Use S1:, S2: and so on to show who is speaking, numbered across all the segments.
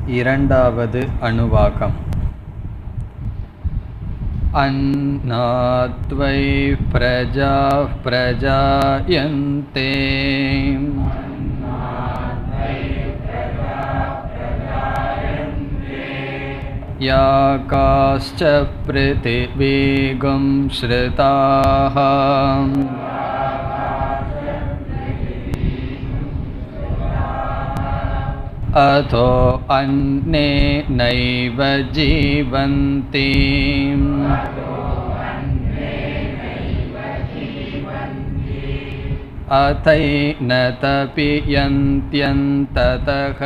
S1: இரண்டாவது அணுவாகம் अन्नाद्वै प्रजाः प्रजायन्ते या काश्च पृथिवीगुं श्रिताः अथो अन्ये नैव जीवन्ति अथैन तपियन्त्यन्ततः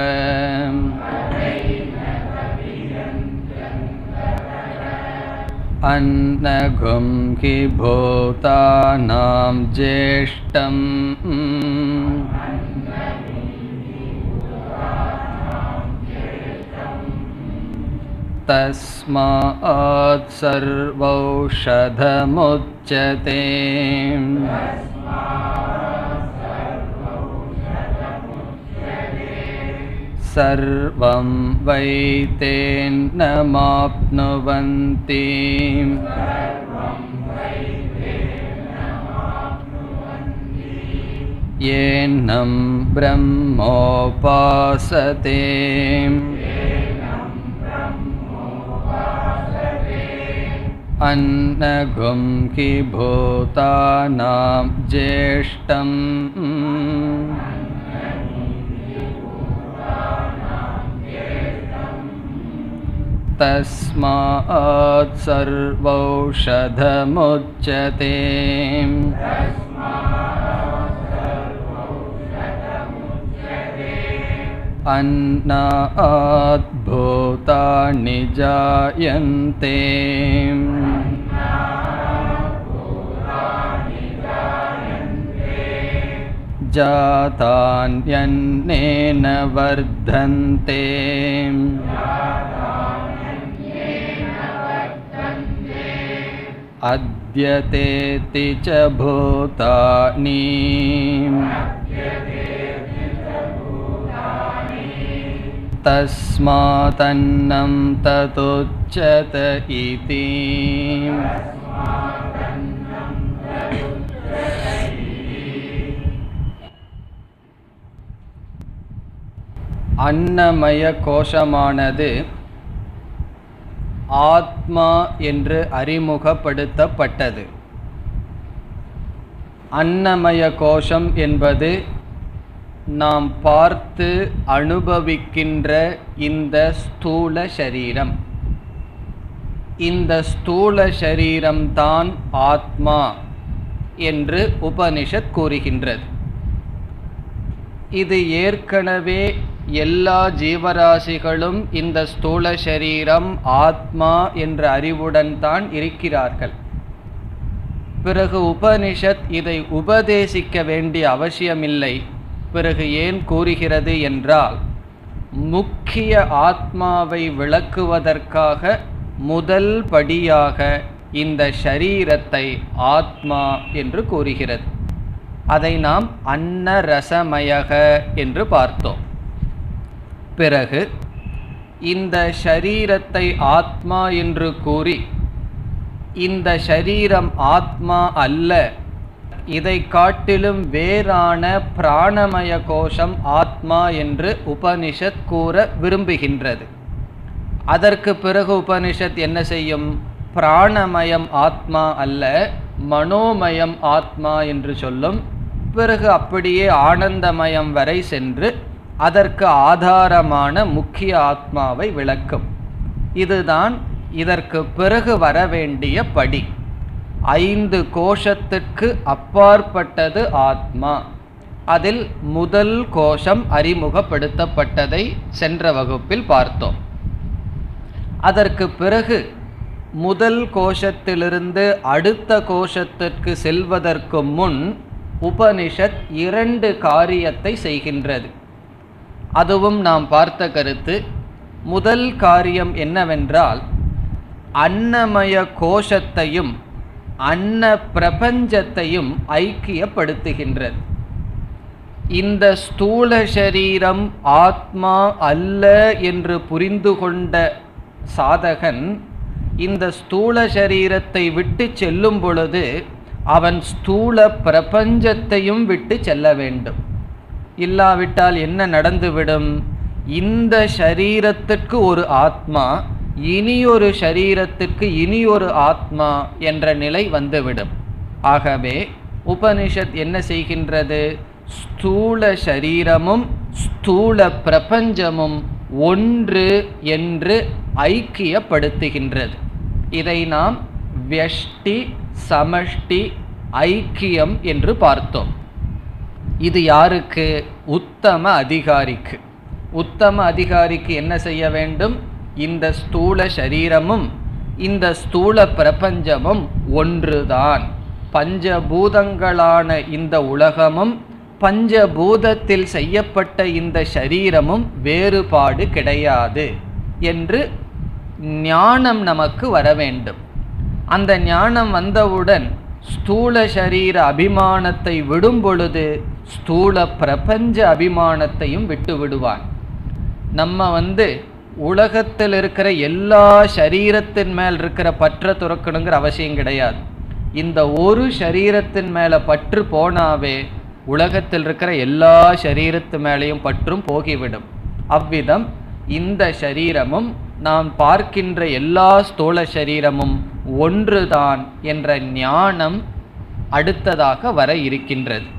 S1: अन्नघुं हि भूतानां ज्येष्ठम् तस्मात् सर्वौषधमुच्यते सर्वं वै तेन्नमाप्नुवन्ति येन्नं ब्रह्मोपासते अन्नघुं हि भूतानां ज्येष्ठम् तस्मात् सर्वौषधमुच्यते अन्नात् भूतानि जायन्ते जातान्यन्नेन वर्धन्ते अद्यतेति च भूतानि तस्मादन्नं ततुच्यत इति அன்னமய கோஷமானது ஆத்மா என்று அறிமுகப்படுத்தப்பட்டது அன்னமய கோஷம் என்பது நாம் பார்த்து அனுபவிக்கின்ற இந்த ஸ்தூல சரீரம் இந்த ஸ்தூல சரீரம்தான் ஆத்மா என்று உபனிஷத் கூறுகின்றது இது ஏற்கனவே எல்லா ஜீவராசிகளும் இந்த ஸ்தூல சரீரம் ஆத்மா என்ற அறிவுடன் தான் இருக்கிறார்கள் பிறகு உபனிஷத் இதை உபதேசிக்க வேண்டிய அவசியமில்லை பிறகு ஏன் கூறுகிறது என்றால் முக்கிய ஆத்மாவை விளக்குவதற்காக முதல் படியாக இந்த ஷரீரத்தை ஆத்மா என்று கூறுகிறது அதை நாம் அன்னரசமயக என்று பார்த்தோம் பிறகு இந்த ஷரீரத்தை ஆத்மா என்று கூறி இந்த ஷரீரம் ஆத்மா அல்ல இதை காட்டிலும் வேறான பிராணமய கோஷம் ஆத்மா என்று உபனிஷத் கூற விரும்புகின்றது அதற்கு பிறகு உபனிஷத் என்ன செய்யும் பிராணமயம் ஆத்மா அல்ல மனோமயம் ஆத்மா என்று சொல்லும் பிறகு அப்படியே ஆனந்தமயம் வரை சென்று அதற்கு ஆதாரமான முக்கிய ஆத்மாவை விளக்கும் இதுதான் இதற்கு பிறகு வரவேண்டிய படி ஐந்து கோஷத்துக்கு அப்பாற்பட்டது ஆத்மா அதில் முதல் கோஷம் அறிமுகப்படுத்தப்பட்டதை சென்ற வகுப்பில் பார்த்தோம் அதற்கு பிறகு முதல் கோஷத்திலிருந்து அடுத்த கோஷத்திற்கு செல்வதற்கு முன் உபனிஷத் இரண்டு காரியத்தை செய்கின்றது அதுவும் நாம் பார்த்த கருத்து முதல் காரியம் என்னவென்றால் அன்னமய கோஷத்தையும் அன்ன பிரபஞ்சத்தையும் ஐக்கியப்படுத்துகின்றது இந்த ஸ்தூல சரீரம் ஆத்மா அல்ல என்று புரிந்து கொண்ட சாதகன் இந்த ஸ்தூல சரீரத்தை விட்டு செல்லும் பொழுது அவன் ஸ்தூல பிரபஞ்சத்தையும் விட்டு செல்ல வேண்டும் இல்லாவிட்டால் என்ன நடந்துவிடும் இந்த சரீரத்திற்கு ஒரு ஆத்மா இனியொரு சரீரத்திற்கு இனியொரு ஆத்மா என்ற நிலை வந்துவிடும் ஆகவே உபனிஷத் என்ன செய்கின்றது ஸ்தூல சரீரமும் ஸ்தூல பிரபஞ்சமும் ஒன்று என்று ஐக்கியப்படுத்துகின்றது இதை நாம் வியஷ்டி சமஷ்டி ஐக்கியம் என்று பார்த்தோம் இது யாருக்கு உத்தம அதிகாரிக்கு உத்தம அதிகாரிக்கு என்ன செய்ய வேண்டும் இந்த ஸ்தூல சரீரமும் இந்த ஸ்தூல பிரபஞ்சமும் ஒன்றுதான் பஞ்சபூதங்களான இந்த உலகமும் பஞ்சபூதத்தில் செய்யப்பட்ட இந்த சரீரமும் வேறுபாடு கிடையாது என்று ஞானம் நமக்கு வர வேண்டும் அந்த ஞானம் வந்தவுடன் ஸ்தூல சரீர அபிமானத்தை விடும் பொழுது ஸ்தூல பிரபஞ்ச அபிமானத்தையும் விட்டு விடுவான் நம்ம வந்து உலகத்தில் இருக்கிற எல்லா சரீரத்தின் மேல் இருக்கிற பற்ற துறக்கணுங்கிற அவசியம் கிடையாது இந்த ஒரு சரீரத்தின் மேலே பற்று போனாவே உலகத்தில் இருக்கிற எல்லா சரீரத்து மேலேயும் பற்றும் போகிவிடும் அவ்விதம் இந்த சரீரமும் நாம் பார்க்கின்ற எல்லா ஸ்தூல சரீரமும் ஒன்றுதான் என்ற ஞானம் அடுத்ததாக வர இருக்கின்றது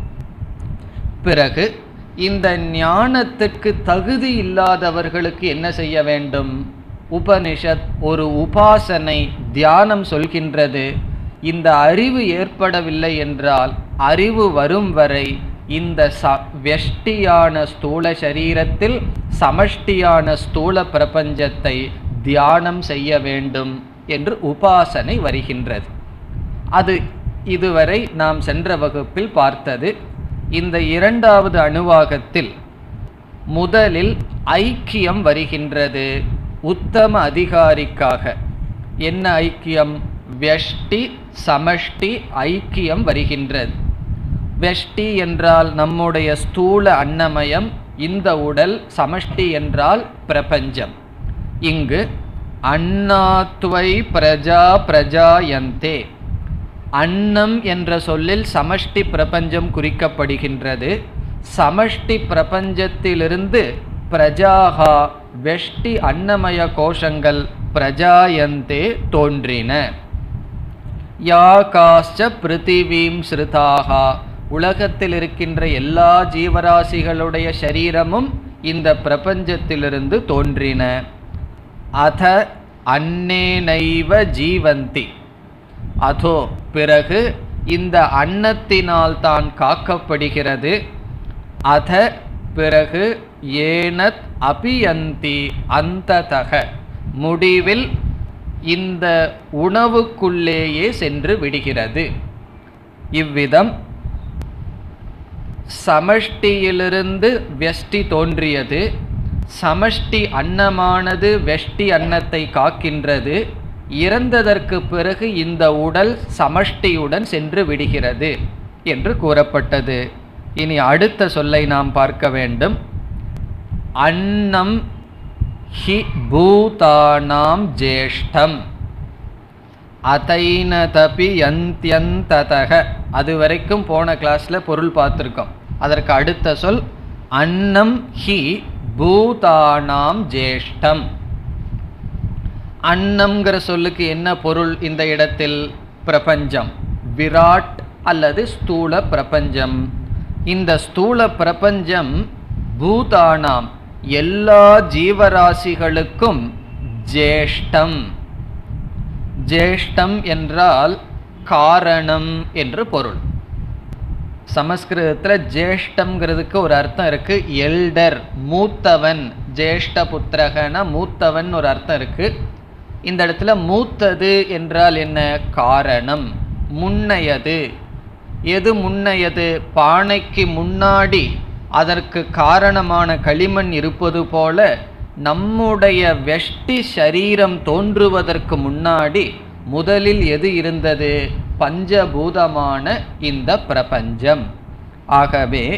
S1: பிறகு இந்த ஞானத்துக்கு தகுதி இல்லாதவர்களுக்கு என்ன செய்ய வேண்டும் உபனிஷத் ஒரு உபாசனை தியானம் சொல்கின்றது இந்த அறிவு ஏற்படவில்லை என்றால் அறிவு வரும் வரை இந்த ச வெஷ்டியான ஸ்தூல சரீரத்தில் சமஷ்டியான ஸ்தூல பிரபஞ்சத்தை தியானம் செய்ய வேண்டும் என்று உபாசனை வருகின்றது அது இதுவரை நாம் சென்ற வகுப்பில் பார்த்தது இந்த இரண்டாவது அணுவாகத்தில் முதலில் ஐக்கியம் வருகின்றது உத்தம அதிகாரிக்காக என்ன ஐக்கியம் வெஷ்டி சமஷ்டி ஐக்கியம் வருகின்றது வெஷ்டி என்றால் நம்முடைய ஸ்தூல அன்னமயம் இந்த உடல் சமஷ்டி என்றால் பிரபஞ்சம் இங்கு அண்ணாத்வை பிரஜா பிரஜாயந்தே அன்னம் என்ற சொல்லில் சமஷ்டி பிரபஞ்சம் குறிக்கப்படுகின்றது சமஷ்டி பிரபஞ்சத்திலிருந்து பிரஜாகா வெஷ்டி அன்னமய கோஷங்கள் பிரஜாயந்தே தோன்றின யா காஷ்ட பிருத்திவீம் ஸ்ருதாகா உலகத்தில் இருக்கின்ற எல்லா ஜீவராசிகளுடைய சரீரமும் இந்த பிரபஞ்சத்திலிருந்து தோன்றின அத அன்னேனைவ ஜீவந்தி அதோ பிறகு இந்த அன்னத்தினால் தான் காக்கப்படுகிறது அத பிறகு ஏனத் அபியந்தி அந்ததக முடிவில் இந்த உணவுக்குள்ளேயே சென்று விடுகிறது இவ்விதம் சமஷ்டியிலிருந்து வெஷ்டி தோன்றியது சமஷ்டி அன்னமானது வெஷ்டி அன்னத்தை காக்கின்றது இறந்ததற்கு பிறகு இந்த உடல் சமஷ்டியுடன் சென்று விடுகிறது என்று கூறப்பட்டது இனி அடுத்த சொல்லை நாம் பார்க்க வேண்டும் அன்னம் ஹி பூதானாம் ஜேஷ்டம் அதைனதபி யந்தியந்ததக அது வரைக்கும் போன கிளாஸில் பொருள் பார்த்துருக்கோம் அதற்கு அடுத்த சொல் அன்னம் ஹி பூதானாம் ஜேஷ்டம் அன்னம்ங்கிற சொல்லுக்கு என்ன பொருள் இந்த இடத்தில் பிரபஞ்சம் விராட் அல்லது ஸ்தூல பிரபஞ்சம் இந்த ஸ்தூல பிரபஞ்சம் பூதானாம் எல்லா ஜீவராசிகளுக்கும் ஜேஷ்டம் ஜேஷ்டம் என்றால் காரணம் என்று பொருள் சமஸ்கிருதத்தில் ஜேஷ்டம்ங்கிறதுக்கு ஒரு அர்த்தம் இருக்கு எல்டர் மூத்தவன் ஜேஷ்ட புத்திரகன மூத்தவன் ஒரு அர்த்தம் இருக்கு இந்த இடத்துல மூத்தது என்றால் என்ன காரணம் முன்னையது எது முன்னையது பானைக்கு முன்னாடி அதற்கு காரணமான களிமண் இருப்பது போல நம்முடைய வெஷ்டி சரீரம் தோன்றுவதற்கு முன்னாடி முதலில் எது இருந்தது பஞ்சபூதமான இந்த பிரபஞ்சம் ஆகவே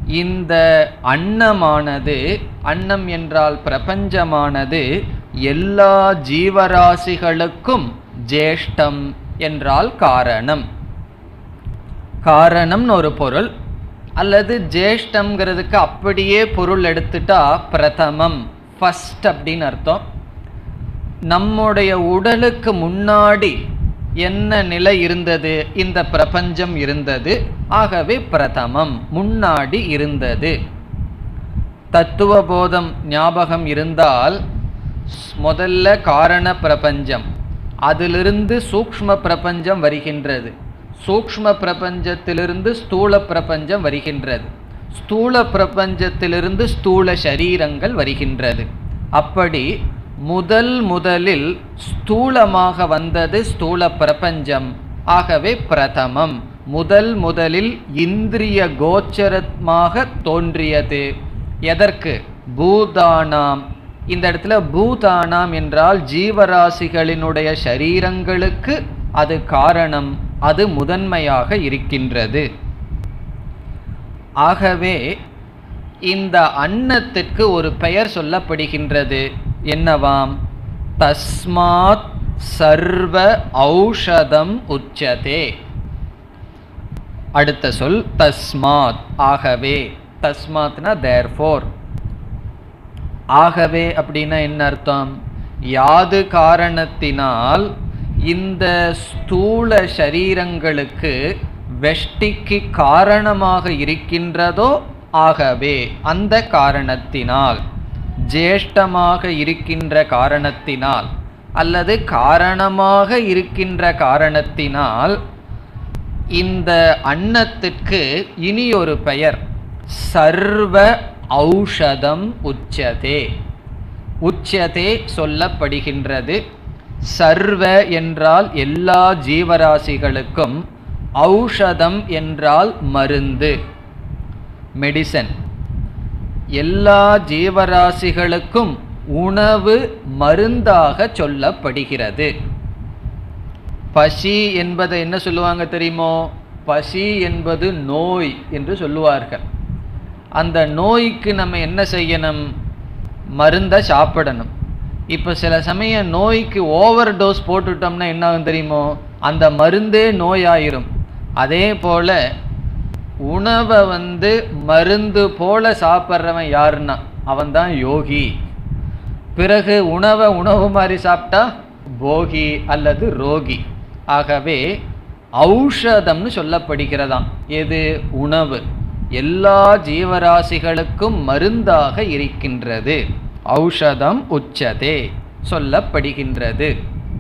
S1: இந்த அன்னமானது அன்னம் என்றால் பிரபஞ்சமானது எல்லா ஜீவராசிகளுக்கும் ஜேஷ்டம் என்றால் காரணம் காரணம்னு ஒரு பொருள் அல்லது ஜேஷ்டம்ங்கிறதுக்கு அப்படியே பொருள் எடுத்துட்டா பிரதமம் ஃபஸ்ட் அப்படின்னு அர்த்தம் நம்முடைய உடலுக்கு முன்னாடி என்ன நிலை இருந்தது இந்த பிரபஞ்சம் இருந்தது ஆகவே பிரதமம் முன்னாடி இருந்தது தத்துவபோதம் ஞாபகம் இருந்தால் முதல்ல காரண பிரபஞ்சம் அதிலிருந்து சூக்ஷ்ம பிரபஞ்சம் வருகின்றது சூக்ஷ்ம பிரபஞ்சத்திலிருந்து ஸ்தூல பிரபஞ்சம் வருகின்றது ஸ்தூல பிரபஞ்சத்திலிருந்து ஸ்தூல சரீரங்கள் வருகின்றது அப்படி முதல் முதலில் ஸ்தூலமாக வந்தது ஸ்தூல பிரபஞ்சம் ஆகவே பிரதமம் முதல் முதலில் இந்திரிய கோச்சரமாக தோன்றியது எதற்கு பூதானாம் இந்த இடத்துல பூதானாம் என்றால் ஜீவராசிகளினுடைய சரீரங்களுக்கு அது காரணம் அது முதன்மையாக இருக்கின்றது ஆகவே இந்த அன்னத்திற்கு ஒரு பெயர் சொல்லப்படுகின்றது என்னவாம் தஸ்மாத் சர்வ ஔஷதம் உச்சதே அடுத்த சொல் தஸ்மாத் ஆகவே தஸ்மாத்னா தேர்ஃபோர் ஆகவே அப்படின்னா என்ன அர்த்தம் யாது காரணத்தினால் இந்த ஸ்தூல சரீரங்களுக்கு வெஷ்டிக்கு காரணமாக இருக்கின்றதோ ஆகவே அந்த காரணத்தினால் ஜேஷ்டமாக இருக்கின்ற காரணத்தினால் அல்லது காரணமாக இருக்கின்ற காரணத்தினால் இந்த அன்னத்திற்கு இனி ஒரு பெயர் சர்வ ஔஷதம் உச்சதே உச்சதே சொல்லப்படுகின்றது சர்வ என்றால் எல்லா ஜீவராசிகளுக்கும் ஔஷதம் என்றால் மருந்து மெடிசன் எல்லா ஜீவராசிகளுக்கும் உணவு மருந்தாக சொல்லப்படுகிறது பசி என்பதை என்ன சொல்லுவாங்க தெரியுமோ பசி என்பது நோய் என்று சொல்லுவார்கள் அந்த நோய்க்கு நம்ம என்ன செய்யணும் மருந்தை சாப்பிடணும் இப்போ சில சமயம் நோய்க்கு ஓவர் டோஸ் போட்டுட்டோம்னா என்ன ஆகும் தெரியுமோ அந்த மருந்தே நோயாயிரும் அதே போல் உணவை வந்து மருந்து போல சாப்பிட்றவன் யாருன்னா அவன்தான் யோகி பிறகு உணவை உணவு மாதிரி சாப்பிட்டா போகி அல்லது ரோகி ஆகவே ஔஷதம்னு சொல்லப்படுகிறதாம் எது உணவு எல்லா ஜீவராசிகளுக்கும் மருந்தாக இருக்கின்றது ஔஷதம் உச்சதே சொல்லப்படுகின்றது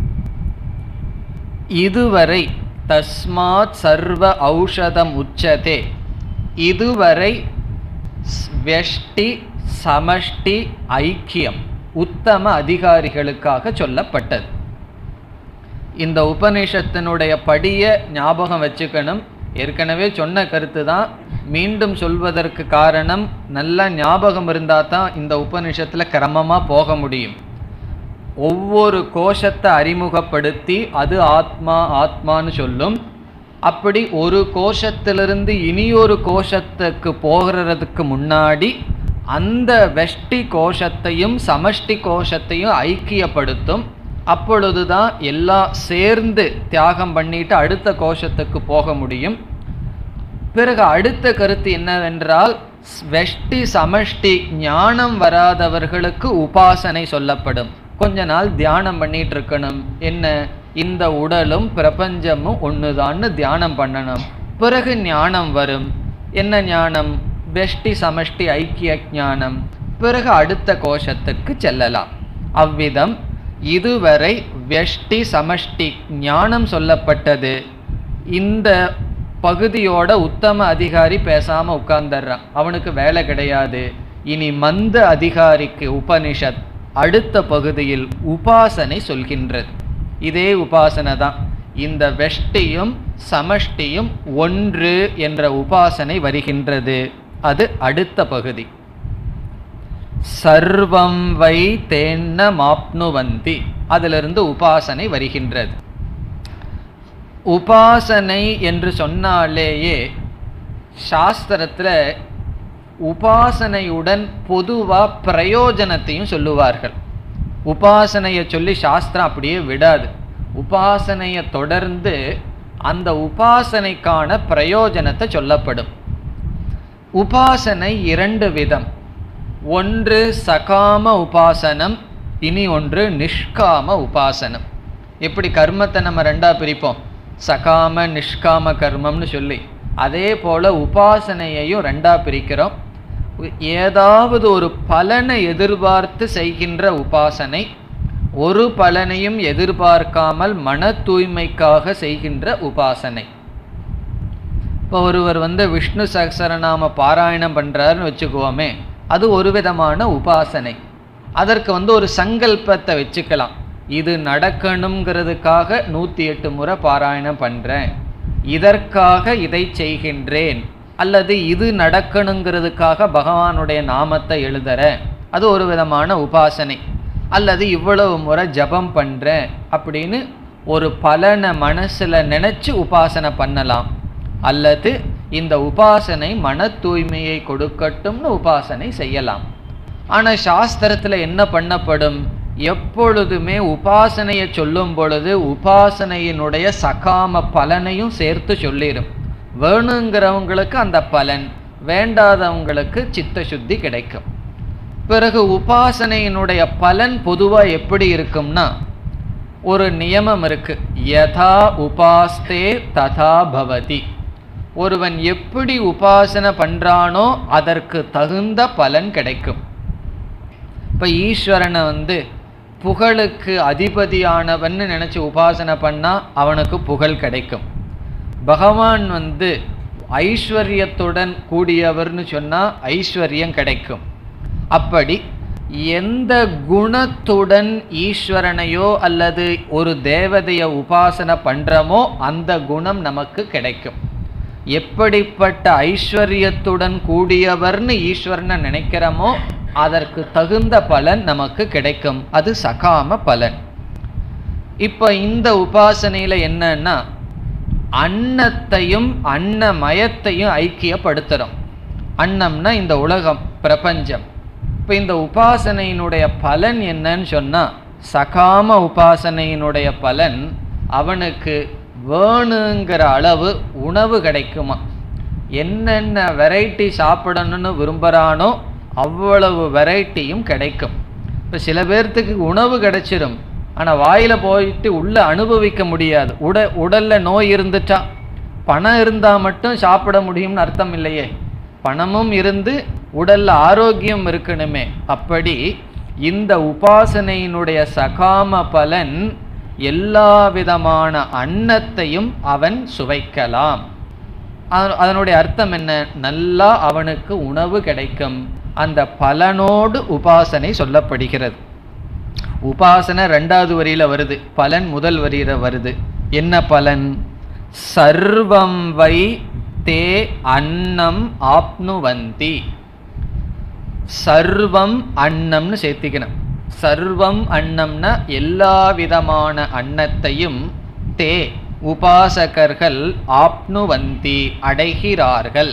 S1: இதுவரை தஸ்மாத் சர்வ ஔஷதம் உச்சதே இதுவரை ஸ்- வெஷ்டி சமஷ்டி ஐக்கியம் உத்தம அதிகாரிகளுக்காக சொல்லப்பட்டது இந்த உபநிஷத்தினுடைய படியை ஞாபகம் வச்சுக்கணும் ஏற்கனவே சொன்ன கருத்து தான் மீண்டும் சொல்வதற்கு காரணம் நல்ல ஞாபகம் இருந்தால் தான் இந்த உபநிஷத்தில் கிரமமாக போக முடியும் ஒவ்வொரு கோஷத்தை அறிமுகப்படுத்தி அது ஆத்மா ஆத்மான்னு சொல்லும் அப்படி ஒரு கோஷத்திலிருந்து இனியொரு கோஷத்துக்கு போகிறதுக்கு முன்னாடி அந்த வெஷ்டி கோஷத்தையும் சமஷ்டி கோஷத்தையும் ஐக்கியப்படுத்தும் அப்பொழுதுதான் எல்லாம் சேர்ந்து தியாகம் பண்ணிட்டு அடுத்த கோஷத்துக்கு போக முடியும் பிறகு அடுத்த கருத்து என்னவென்றால் ஸ்- வெஷ்டி சமஷ்டி ஞானம் வராதவர்களுக்கு உபாசனை சொல்லப்படும் கொஞ்ச நாள் தியானம் பண்ணிட்டு இருக்கணும் என்ன இந்த உடலும் பிரபஞ்சமும் ஒண்ணுதான்னு தியானம் பண்ணணும் பிறகு ஞானம் வரும் என்ன ஞானம் வெஷ்டி சமஷ்டி ஐக்கிய ஞானம் பிறகு அடுத்த கோஷத்துக்கு செல்லலாம் அவ்விதம் இதுவரை வெஷ்டி சமஷ்டி ஞானம் சொல்லப்பட்டது இந்த பகுதியோட உத்தம அதிகாரி பேசாம உட்கார்ந்துடுறான் அவனுக்கு வேலை கிடையாது இனி மந்த அதிகாரிக்கு உபனிஷத் அடுத்த பகுதியில் உபாசனை சொல்கின்றது இதே உபாசனை தான் இந்த வெஷ்டியும் சமஷ்டியும் ஒன்று என்ற உபாசனை வருகின்றது அது அடுத்த பகுதி சர்வம் வை தேன்ன மாப்னுவந்தி அதிலிருந்து உபாசனை வருகின்றது உபாசனை என்று சொன்னாலேயே சாஸ்திரத்தில் உபாசனையுடன் பொதுவா பிரயோஜனத்தையும் சொல்லுவார்கள் உபாசனையை சொல்லி சாஸ்திரம் அப்படியே விடாது உபாசனையை தொடர்ந்து அந்த உபாசனைக்கான பிரயோஜனத்தை சொல்லப்படும் உபாசனை இரண்டு விதம் ஒன்று சகாம உபாசனம் இனி ஒன்று நிஷ்காம உபாசனம் எப்படி கர்மத்தை நம்ம ரெண்டா பிரிப்போம் சகாம நிஷ்காம கர்மம்னு சொல்லி அதே போல உபாசனையையும் ரெண்டா பிரிக்கிறோம் ஏதாவது ஒரு பலனை எதிர்பார்த்து செய்கின்ற உபாசனை ஒரு பலனையும் எதிர்பார்க்காமல் மன தூய்மைக்காக செய்கின்ற உபாசனை இப்போ ஒருவர் வந்து விஷ்ணு சகசரநாம பாராயணம் பண்றாருன்னு வச்சுக்குவோமே அது ஒரு விதமான உபாசனை அதற்கு வந்து ஒரு சங்கல்பத்தை வச்சுக்கலாம் இது நடக்கணுங்கிறதுக்காக நூற்றி எட்டு முறை பாராயணம் பண்ணுறேன் இதற்காக இதை செய்கின்றேன் அல்லது இது நடக்கணுங்கிறதுக்காக பகவானுடைய நாமத்தை எழுதுறேன் அது ஒரு விதமான உபாசனை அல்லது இவ்வளவு முறை ஜபம் பண்ணுறேன் அப்படின்னு ஒரு பலனை மனசில் நினச்சி உபாசனை பண்ணலாம் அல்லது இந்த உபாசனை மன தூய்மையை கொடுக்கட்டும்னு உபாசனை செய்யலாம் ஆனால் சாஸ்திரத்தில் என்ன பண்ணப்படும் எப்பொழுதுமே உபாசனையை சொல்லும் பொழுது உபாசனையினுடைய சகாம பலனையும் சேர்த்து சொல்லிடும் வேணுங்கிறவங்களுக்கு அந்த பலன் வேண்டாதவங்களுக்கு சித்த சுத்தி கிடைக்கும் பிறகு உபாசனையினுடைய பலன் பொதுவாக எப்படி இருக்கும்னா ஒரு நியமம் இருக்கு யதா உபாஸ்தே ததா பவதி ஒருவன் எப்படி உபாசனை பண்றானோ அதற்கு தகுந்த பலன் கிடைக்கும் இப்ப ஈஸ்வரனை வந்து புகழுக்கு அதிபதியானவன்னு நினைச்சு உபாசனை பண்ணா அவனுக்கு புகழ் கிடைக்கும் பகவான் வந்து ஐஸ்வர்யத்துடன் கூடியவர்னு சொன்னா ஐஸ்வர்யம் கிடைக்கும் அப்படி எந்த குணத்துடன் ஈஸ்வரனையோ அல்லது ஒரு தேவதையை உபாசனை பண்றோமோ அந்த குணம் நமக்கு கிடைக்கும் எப்படிப்பட்ட ஐஸ்வர்யத்துடன் கூடியவர்னு ஈஸ்வரனை நினைக்கிறோமோ அதற்கு தகுந்த பலன் நமக்கு கிடைக்கும் அது சகாம பலன் இப்போ இந்த உபாசனையில என்னன்னா அன்னத்தையும் அன்னமயத்தையும் ஐக்கியப்படுத்துறோம் அன்னம்னா இந்த உலகம் பிரபஞ்சம் இப்போ இந்த உபாசனையினுடைய பலன் என்னன்னு சொன்னா சகாம உபாசனையினுடைய பலன் அவனுக்கு வேணுங்கிற அளவு உணவு கிடைக்குமா என்னென்ன வெரைட்டி சாப்பிடணும்னு விரும்புகிறானோ அவ்வளவு வெரைட்டியும் கிடைக்கும் இப்போ சில பேர்த்துக்கு உணவு கிடைச்சிரும் ஆனால் வாயில் போயிட்டு உள்ளே அனுபவிக்க முடியாது உட உடலில் நோய் இருந்துட்டா பணம் இருந்தால் மட்டும் சாப்பிட முடியும்னு அர்த்தம் இல்லையே பணமும் இருந்து உடல்ல ஆரோக்கியம் இருக்கணுமே அப்படி இந்த உபாசனையினுடைய சகாம பலன் எல்லா விதமான அன்னத்தையும் அவன் சுவைக்கலாம் அத- அதனுடைய அர்த்தம் என்ன நல்லா அவனுக்கு உணவு கிடைக்கும் அந்த பலனோடு உபாசனை சொல்லப்படுகிறது உபாசனை ரெண்டாவது வரியில வருது பலன் முதல் வரியில வருது என்ன பலன் சர்வம் வை தே அன்னம் ஆப்னுவந்தி சர்வம் அன்னம்னு சேர்த்திக்கணும் சர்வம் அன்னம்னா எல்லா விதமான அன்னத்தையும் தே உபாசகர்கள் ஆப்னுவந்தி அடைகிறார்கள்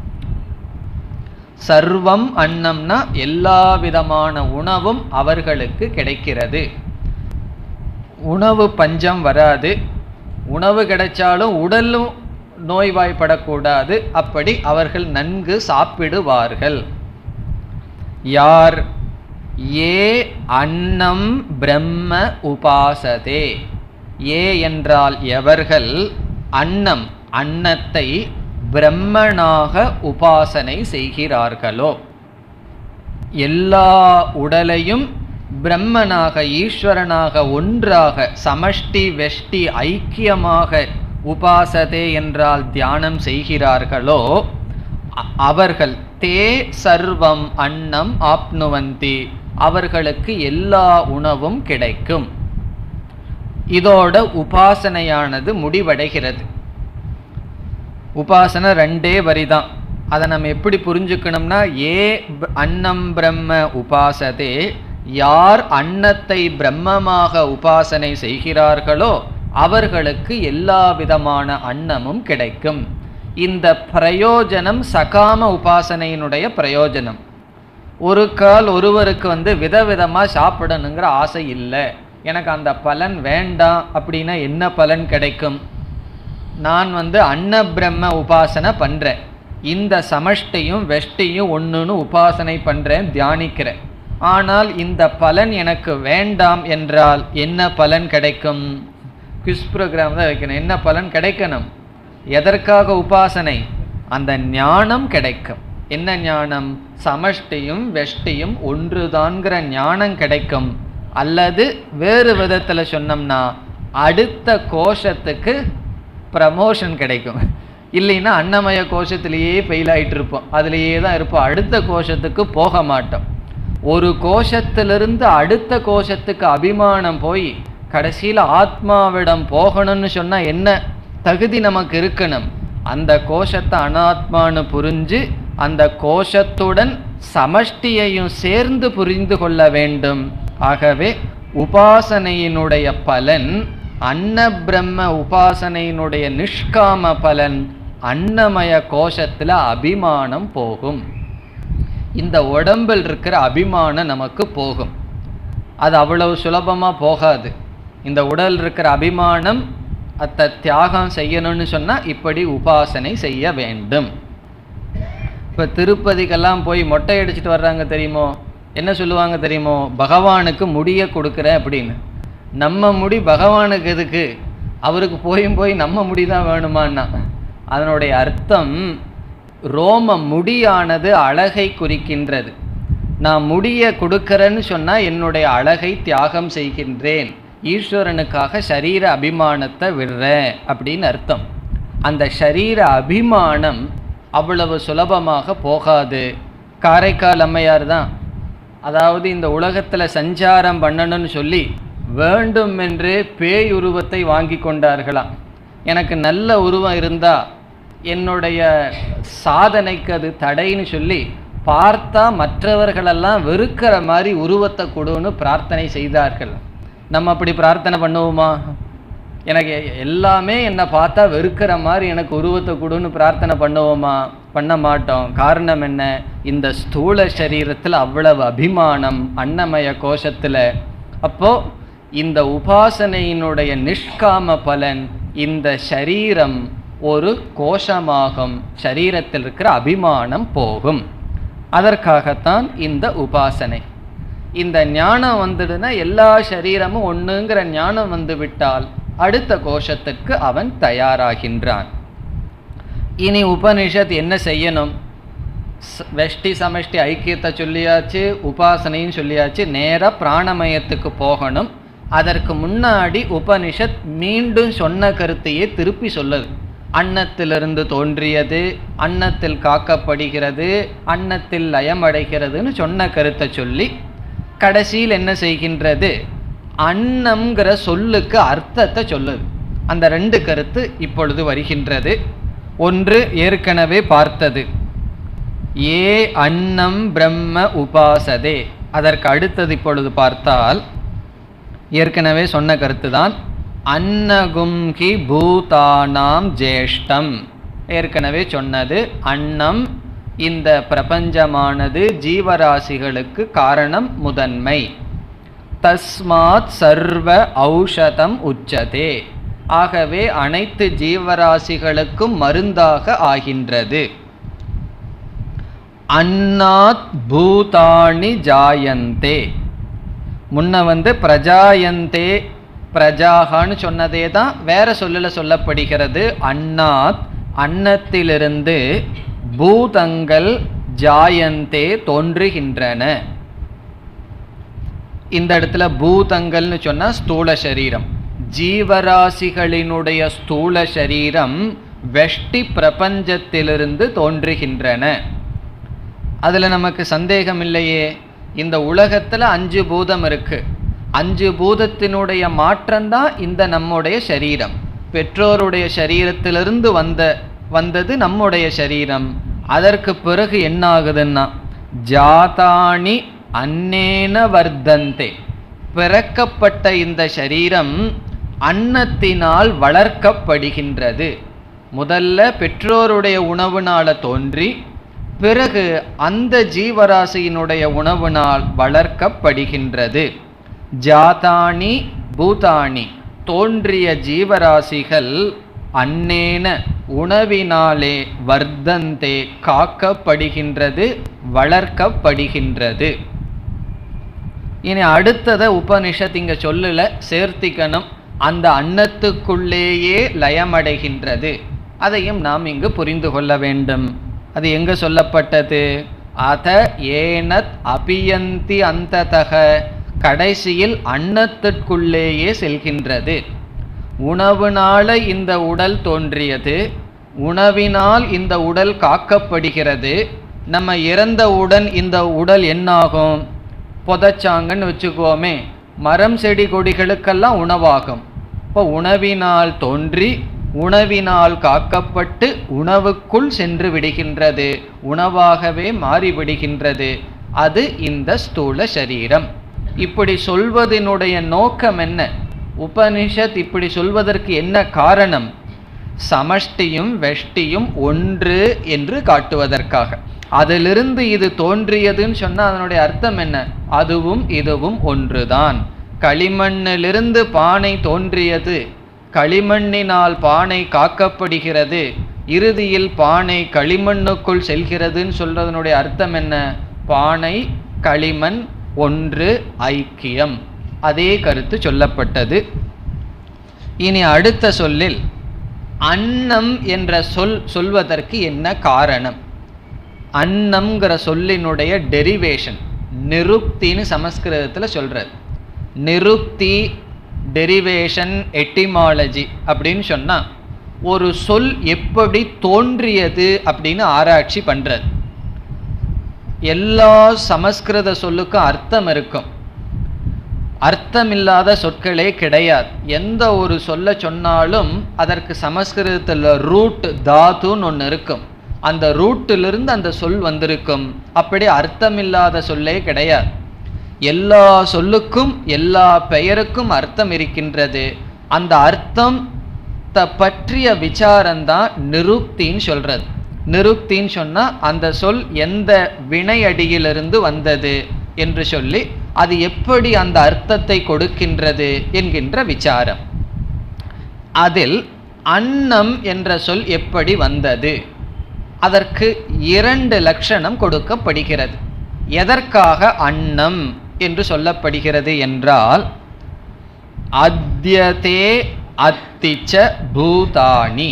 S1: சர்வம் அன்னம்னா எல்லா விதமான உணவும் அவர்களுக்கு கிடைக்கிறது உணவு பஞ்சம் வராது உணவு கிடைச்சாலும் உடலும் நோய்வாய்ப்படக்கூடாது அப்படி அவர்கள் நன்கு சாப்பிடுவார்கள் யார் ஏ அன்னம் பிரம்ம உபாசதே ஏ என்றால் எவர்கள் அன்னம் அன்னத்தை பிரம்மனாக உபாசனை செய்கிறார்களோ எல்லா உடலையும் பிரம்மனாக ஈஸ்வரனாக ஒன்றாக சமஷ்டி வெஷ்டி ஐக்கியமாக உபாசதே என்றால் தியானம் செய்கிறார்களோ அ- அவர்கள் தே சர்வம் அன்னம் ஆப்னுவந்தி அவர்களுக்கு எல்லா உணவும் கிடைக்கும் இதோட உபாசனையானது முடிவடைகிறது உபாசனை ரெண்டே வரிதான் அதை நம்ம எப்படி புரிஞ்சுக்கணும்னா ஏ ப- அன்னம் பிரம்ம உபாசதே யார் அன்னத்தை பிரம்மமாக உபாசனை செய்கிறார்களோ அவர்களுக்கு எல்லா விதமான அன்னமும் கிடைக்கும் இந்த பிரயோஜனம் சகாம உபாசனையினுடைய பிரயோஜனம் ஒரு கால் ஒருவருக்கு வந்து விதவிதமாக சாப்பிடணுங்கிற ஆசை இல்லை எனக்கு அந்த பலன் வேண்டாம் அப்படின்னா என்ன பலன் கிடைக்கும் நான் வந்து அன்ன பிரம்ம உபாசனை பண்ணுறேன் இந்த சமஷ்டியும் வெஷ்டியும் ஒன்றுன்னு உபாசனை பண்ணுறேன் தியானிக்கிறேன் ஆனால் இந்த பலன் எனக்கு வேண்டாம் என்றால் என்ன பலன் கிடைக்கும் குவிஸ் ப்ரோக்ராம் தான் வைக்கணும் என்ன பலன் கிடைக்கணும் எதற்காக உபாசனை அந்த ஞானம் கிடைக்கும் என்ன ஞானம் சமஷ்டியும் வெஷ்டியும் ஒன்றுதான்கிற ஞானம் கிடைக்கும் அல்லது வேறு விதத்தில் சொன்னோம்னா அடுத்த கோஷத்துக்கு ப்ரமோஷன் கிடைக்கும் இல்லைன்னா அன்னமய கோஷத்திலேயே ஃபெயில் ஆயிட்டு இருப்போம் அதுலேயே தான் இருப்போம் அடுத்த கோஷத்துக்கு போக மாட்டோம் ஒரு கோஷத்திலிருந்து அடுத்த கோஷத்துக்கு அபிமானம் போய் கடைசியில் ஆத்மாவிடம் போகணும்னு சொன்னால் என்ன தகுதி நமக்கு இருக்கணும் அந்த கோஷத்தை அனாத்மான்னு புரிஞ்சு அந்த கோஷத்துடன் சமஷ்டியையும் சேர்ந்து புரிந்து கொள்ள வேண்டும் ஆகவே உபாசனையினுடைய பலன் அன்ன பிரம்ம உபாசனையினுடைய நிஷ்காம பலன் அன்னமய கோஷத்தில் அபிமானம் போகும் இந்த உடம்பில் இருக்கிற அபிமானம் நமக்கு போகும் அது அவ்வளவு சுலபமாக போகாது இந்த உடல் இருக்கிற அபிமானம் அத்தை தியாகம் செய்யணும்னு சொன்னால் இப்படி உபாசனை செய்ய வேண்டும் இப்போ திருப்பதிக்கெல்லாம் போய் மொட்டை அடிச்சிட்டு வர்றாங்க தெரியுமோ என்ன சொல்லுவாங்க தெரியுமோ பகவானுக்கு முடிய கொடுக்குறேன் அப்படின்னு நம்ம முடி பகவானுக்கு எதுக்கு அவருக்கு போயும் போய் நம்ம முடி தான் வேணுமான்னா அதனுடைய அர்த்தம் ரோம முடியானது அழகை குறிக்கின்றது நான் முடிய கொடுக்கறேன்னு சொன்னால் என்னுடைய அழகை தியாகம் செய்கின்றேன் ஈஸ்வரனுக்காக சரீர அபிமானத்தை விடுறேன் அப்படின்னு அர்த்தம் அந்த சரீர அபிமானம் அவ்வளவு சுலபமாக போகாது காரைக்கால் அம்மையார் தான் அதாவது இந்த உலகத்தில் சஞ்சாரம் பண்ணணும்னு சொல்லி வேண்டும் என்று பேய் உருவத்தை வாங்கி கொண்டார்களாம் எனக்கு நல்ல உருவம் இருந்தால் என்னுடைய சாதனைக்கு அது தடைன்னு சொல்லி பார்த்தா மற்றவர்களெல்லாம் வெறுக்கிற மாதிரி உருவத்தை கொடுன்னு பிரார்த்தனை செய்தார்கள் நம்ம அப்படி பிரார்த்தனை பண்ணுவோமா எனக்கு எ- எல்லாமே என்னை பார்த்தா வெறுக்கிற மாதிரி எனக்கு உருவத்தை கொடுன்னு பிரார்த்தனை பண்ணுவோமா பண்ண மாட்டோம் காரணம் என்ன இந்த ஸ்தூல சரீரத்தில் அவ்வளவு அபிமானம் அன்னமய கோஷத்தில் அப்போ இந்த உபாசனையினுடைய நிஷ்காம பலன் இந்த சரீரம் ஒரு கோஷமாகும் சரீரத்தில் இருக்கிற அபிமானம் போகும் அதற்காகத்தான் இந்த உபாசனை இந்த ஞானம் வந்துடுனா எல்லா சரீரமும் ஒண்ணுங்கிற ஞானம் வந்து விட்டால் அடுத்த கோஷத்துக்கு அவன் தயாராகின்றான் இனி உபனிஷத் என்ன செய்யணும் ஸ்- வெஷ்டி சமஷ்டி ஐக்கியத்தை சொல்லியாச்சு உபாசனையும் சொல்லியாச்சு நேராக பிராணமயத்துக்கு போகணும் அதற்கு முன்னாடி உபனிஷத் மீண்டும் சொன்ன கருத்தையே திருப்பி சொல்லுது அன்னத்திலிருந்து தோன்றியது அன்னத்தில் காக்கப்படுகிறது அன்னத்தில் லயமடைகிறதுன்னு சொன்ன கருத்தை சொல்லி கடைசியில் என்ன செய்கின்றது அன்னம்ங்கிற சொல்லுக்கு அர்த்தத்தை சொல்லுது அந்த ரெண்டு கருத்து இப்பொழுது வருகின்றது ஒன்று ஏற்கனவே பார்த்தது ஏ அன்னம் பிரம்ம உபாசதே அதற்கு அடுத்தது இப்பொழுது பார்த்தால் ஏற்கனவே சொன்ன கருத்து தான் அன்னகும்கி பூதானாம் ஜேஷ்டம் ஏற்கனவே சொன்னது அன்னம் இந்த பிரபஞ்சமானது ஜீவராசிகளுக்கு காரணம் முதன்மை தஸ்மாத் சர்வ ஔஷதம் உச்சதே ஆகவே அனைத்து ஜீவராசிகளுக்கும் மருந்தாக ஆகின்றது அன்னாத் பூதாணி ஜாயந்தே முன்ன வந்து பிரஜாயந்தே பிரஜாகான்னு சொன்னதே தான் வேற சொல்லல சொல்லப்படுகிறது அன்னாத் அன்னத்திலிருந்து பூதங்கள் ஜாயந்தே தோன்றுகின்றன இந்த இடத்துல பூதங்கள்னு சொன்னா ஸ்தூல சரீரம் ஜீவராசிகளினுடைய ஸ்தூல சரீரம் வெஷ்டி பிரபஞ்சத்திலிருந்து தோன்றுகின்றன அதுல நமக்கு சந்தேகம் இல்லையே இந்த உலகத்துல அஞ்சு பூதம் இருக்கு அஞ்சு பூதத்தினுடைய மாற்றம்தான் இந்த நம்முடைய சரீரம் பெற்றோருடைய சரீரத்திலிருந்து வந்த வந்தது நம்முடைய சரீரம் அதற்கு பிறகு என்ன ஆகுதுன்னா ஜாதானி அன்னேன வர்த்தந்தே பிறக்கப்பட்ட இந்த சரீரம் அன்னத்தினால் வளர்க்கப்படுகின்றது முதல்ல பெற்றோருடைய உணவுனால தோன்றி பிறகு அந்த ஜீவராசியினுடைய உணவுனால் வளர்க்கப்படுகின்றது ஜாதானி பூதானி தோன்றிய ஜீவராசிகள் அன்னேன உணவினாலே வர்த்தந்தே காக்கப்படுகின்றது வளர்க்கப்படுகின்றது இனி அடுத்தத உபனிஷத் இங்க சொல்லல சேர்த்திக்கணும் அந்த அன்னத்துக்குள்ளேயே லயமடைகின்றது அதையும் நாம் இங்கு புரிந்து கொள்ள வேண்டும் அது எங்க சொல்லப்பட்டது அத ஏனத் அபியந்தி அந்ததக கடைசியில் அன்னத்திற்குள்ளேயே செல்கின்றது உணவுனால இந்த உடல் தோன்றியது உணவினால் இந்த உடல் காக்கப்படுகிறது நம்ம இறந்தவுடன் இந்த உடல் என்னாகும் புதைச்சாங்கன்னு வச்சுக்கோமே மரம் செடி கொடிகளுக்கெல்லாம் உணவாகும் இப்போ உணவினால் தோன்றி உணவினால் காக்கப்பட்டு உணவுக்குள் சென்று விடுகின்றது உணவாகவே மாறிவிடுகின்றது அது இந்த ஸ்தூல சரீரம் இப்படி சொல்வதனுடைய நோக்கம் என்ன உபனிஷத் இப்படி சொல்வதற்கு என்ன காரணம் சமஷ்டியும் வெஷ்டியும் ஒன்று என்று காட்டுவதற்காக அதிலிருந்து இது தோன்றியதுன்னு சொன்னா அதனுடைய அர்த்தம் என்ன அதுவும் இதுவும் ஒன்றுதான் களிமண்ணிலிருந்து பானை தோன்றியது களிமண்ணினால் பானை காக்கப்படுகிறது இறுதியில் பானை களிமண்ணுக்குள் செல்கிறதுன்னு சொல்றதனுடைய அர்த்தம் என்ன பானை களிமண் ஒன்று ஐக்கியம் அதே கருத்து சொல்லப்பட்டது இனி அடுத்த சொல்லில் அன்னம் என்ற சொல் சொல்வதற்கு என்ன காரணம் அன்னம்ங்கிற சொல்லினுடைய டெரிவேஷன் நிருக்தின்னு சமஸ்கிருதத்தில் சொல்றார் நிருக்தி டெரிவேஷன் எட்டிமாலஜி அப்படின்னு சொன்னா ஒரு சொல் எப்படி தோன்றியது அப்படின்னு ஆராய்ச்சி பண்றது எல்லா சமஸ்கிருத சொல்லுக்கும் அர்த்தம் இருக்கும் அர்த்தமில்லாத சொற்களே கிடையாது எந்த ஒரு சொல்ல சொன்னாலும் அதற்கு சமஸ்கிருதத்தில் ரூட் தாத்துன்னு ஒன்று இருக்கும் அந்த ரூட்டிலிருந்து அந்த சொல் வந்திருக்கும் அப்படி அர்த்தமில்லாத சொல்லே கிடையாது எல்லா சொல்லுக்கும் எல்லா பெயருக்கும் அர்த்தம் இருக்கின்றது அந்த அர்த்தம் த பற்றிய விசாரம்தான் நிருக்தின்னு சொல்றது நிருக்தின்னு சொன்னா அந்த சொல் எந்த வினையடியிலிருந்து வந்தது என்று சொல்லி அது எப்படி அந்த அர்த்தத்தை கொடுக்கின்றது என்கின்ற விசாரம் அதில் அன்னம் என்ற சொல் எப்படி வந்தது அதற்கு இரண்டு லட்சணம் கொடுக்கப்படுகிறது எதற்காக அன்னம் என்று சொல்லப்படுகிறது என்றால் அத்யதே அத்திச்ச பூதானி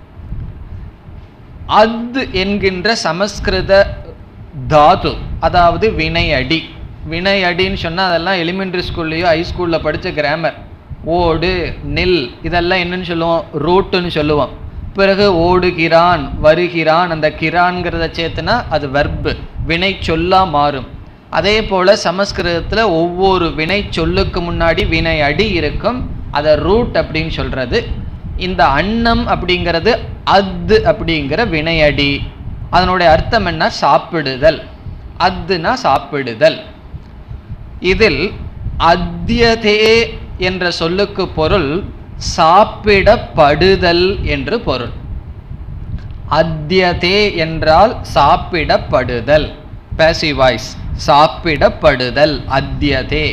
S1: அத் என்கின்ற சமஸ்கிருத தாது அதாவது வினையடி வினையடின்னு சொன்னால் அதெல்லாம் எலிமெண்ட்ரி ஸ்கூல்லையோ ஹை ஸ்கூலில் படித்த கிராமர் ஓடு நெல் இதெல்லாம் என்னன்னு சொல்லுவோம் ரூட்டுன்னு சொல்லுவோம் பிறகு ஓடுகிறான் வருகிறான் அந்த கிரான்கிறத சேர்த்துனா அது வெர்பு வினை சொல்லா மாறும் அதே போல சமஸ்கிருதத்தில் ஒவ்வொரு வினை சொல்லுக்கு முன்னாடி வினை அடி இருக்கும் அதை ரூட் அப்படின்னு சொல்றது இந்த அன்னம் அப்படிங்கிறது அத்து அப்படிங்கிற வினையடி அதனுடைய அர்த்தம் என்ன சாப்பிடுதல் அத்துனா சாப்பிடுதல் இதில் அத்தியதே என்ற சொல்லுக்கு பொருள் சாப்பிடப்படுதல் என்று பொருள் அத்தியதே என்றால் சாப்பிடப்படுதல் பேசிவ் வாய்ஸ் சாப்பிடப்படுதல் அத்தியதே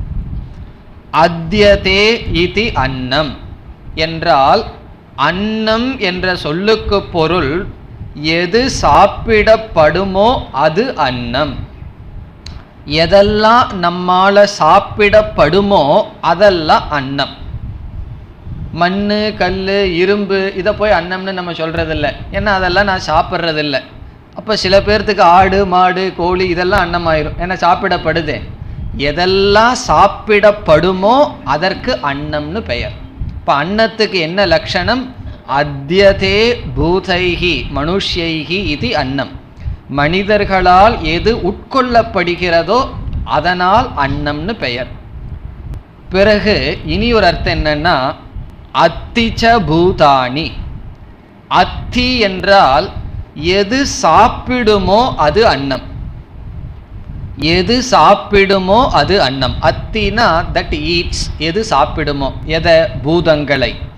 S1: அத்தியதே இதி அன்னம் என்றால் அன்னம் என்ற சொல்லுக்கு பொருள் எது சாப்பிடப்படுமோ அது அன்னம் எதெல்லாம் நம்மால சாப்பிடப்படுமோ அதெல்லாம் அன்னம் மண்ணு கல் இரும்பு இதை போய் அன்னம்னு நம்ம சொல்றதில்ல ஏன்னா அதெல்லாம் நான் சாப்பிட்றதில்ல அப்போ சில பேர்த்துக்கு ஆடு மாடு கோழி இதெல்லாம் அன்னமாயிரும் ஏன்னா சாப்பிடப்படுதே எதெல்லாம் சாப்பிடப்படுமோ அதற்கு அன்னம்னு பெயர் இப்போ அன்னத்துக்கு என்ன லட்சணம் அத்தியதே பூதைகி மனுஷ்யைகி இது அன்னம் மனிதர்களால் எது உட்கொள்ளப்படுகிறதோ அதனால் அன்னம்னு பெயர் பிறகு இனி ஒரு அர்த்தம் என்னன்னா அத்திச்ச பூதானி அத்தி என்றால் எது சாப்பிடுமோ அது அன்னம் எது சாப்பிடுமோ அது அன்னம் அத்தினா தட் ஈட்ஸ் எது சாப்பிடுமோ எதை பூதங்களை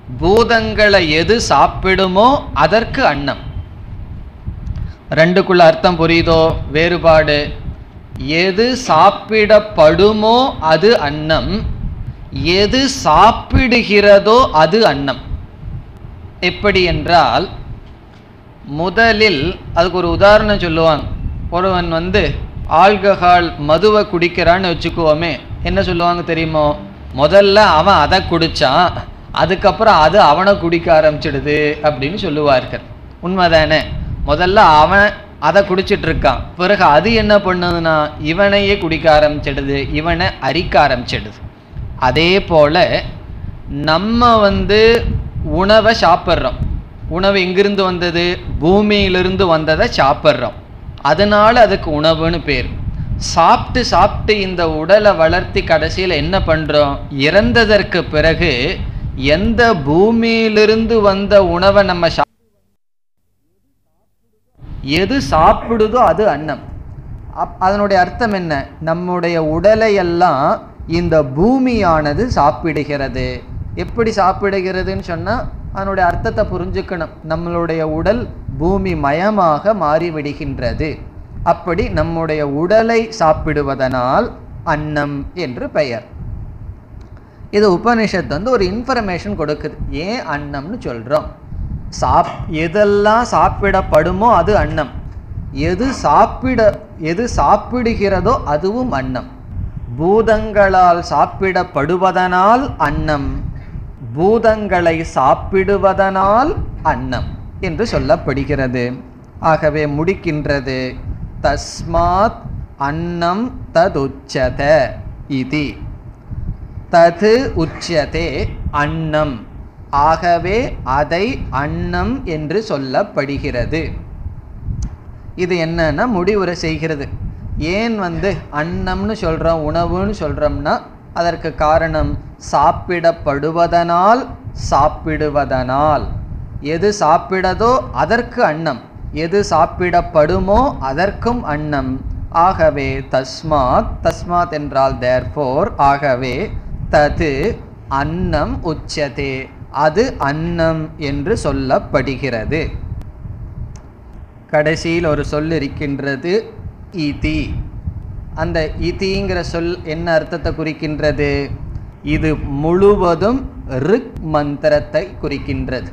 S1: பூதங்களை எது சாப்பிடுமோ அதற்கு அன்னம் ரெண்டுக்குள்ள அர்த்தம் புரியுதோ வேறுபாடு எது சாப்பிடப்படுமோ அது அன்னம் எது சாப்பிடுகிறதோ அது அன்னம் எப்படி என்றால் முதலில் அதுக்கு ஒரு உதாரணம் சொல்லுவாங்க ஒருவன் வந்து ஆல்கஹால் மதுவை குடிக்கிறான்னு வச்சுக்குவோமே என்ன சொல்லுவாங்க தெரியுமோ முதல்ல அவன் அதை குடிச்சான் அதுக்கப்புறம் அது அவனை குடிக்க ஆரம்பிச்சிடுது அப்படின்னு சொல்லுவார்கள் உண்மைதானே முதல்ல அவன் அதை குடிச்சிட்டு இருக்கான் பிறகு அது என்ன பண்ணுதுன்னா இவனையே குடிக்க ஆரம்பிச்சிடுது இவனை அரிக்க ஆரம்பிச்சிடுது அதே போல நம்ம வந்து உணவை சாப்பிட்றோம் உணவு எங்கிருந்து வந்தது பூமியிலிருந்து வந்ததை சாப்பிட்றோம் அதனால அதுக்கு உணவுன்னு பேர் சாப்பிட்டு சாப்பிட்டு இந்த உடலை வளர்த்தி கடைசியில் என்ன பண்ணுறோம் இறந்ததற்கு பிறகு எந்த பூமியிலிருந்து வந்த உணவை நம்ம சா எது சாப்பிடுதோ அது அன்னம் அப் அதனுடைய அர்த்தம் என்ன நம்முடைய உடலை எல்லாம் இந்த பூமியானது சாப்பிடுகிறது எப்படி சாப்பிடுகிறதுன்னு சொன்னால் அதனுடைய அர்த்தத்தை புரிஞ்சுக்கணும் நம்மளுடைய உடல் பூமி மயமாக மாறிவிடுகின்றது அப்படி நம்முடைய உடலை சாப்பிடுவதனால் அன்னம் என்று பெயர் இது உபனிஷத்து வந்து ஒரு இன்ஃபர்மேஷன் கொடுக்குது ஏன் அன்னம்னு சொல்கிறோம் சாப் எதெல்லாம் சாப்பிடப்படுமோ அது அன்னம் எது சாப்பிட எது சாப்பிடுகிறதோ அதுவும் அன்னம் பூதங்களால் சாப்பிடப்படுவதனால் அன்னம் பூதங்களை சாப்பிடுவதனால் அன்னம் என்று சொல்லப்படுகிறது ஆகவே முடிக்கின்றது தஸ்மாத் அன்னம் ததுச்சத இதி தது உச்சதே அன்னம் ஆகவே அதை அன்னம் என்று சொல்லப்படுகிறது இது என்னன்னா முடிவுரை செய்கிறது ஏன் வந்து அன்னம்னு சொல்கிறோம் உணவுன்னு சொல்கிறோம்னா அதற்கு காரணம் சாப்பிடப்படுவதனால் சாப்பிடுவதனால் எது சாப்பிடதோ அதற்கு அன்னம் எது சாப்பிடப்படுமோ அதற்கும் அன்னம் ஆகவே தஸ்மாத் தஸ்மாத் என்றால் தேர்ஃபோர் ஆகவே தது அன்னம் உச்சதே அது அன்னம் என்று சொல்லப்படுகிறது கடைசியில் ஒரு சொல் இருக்கின்றது இதி அந்த இதிங்கிற சொல் என்ன அர்த்தத்தை குறிக்கின்றது இது முழுவதும் ரிக் மந்திரத்தை குறிக்கின்றது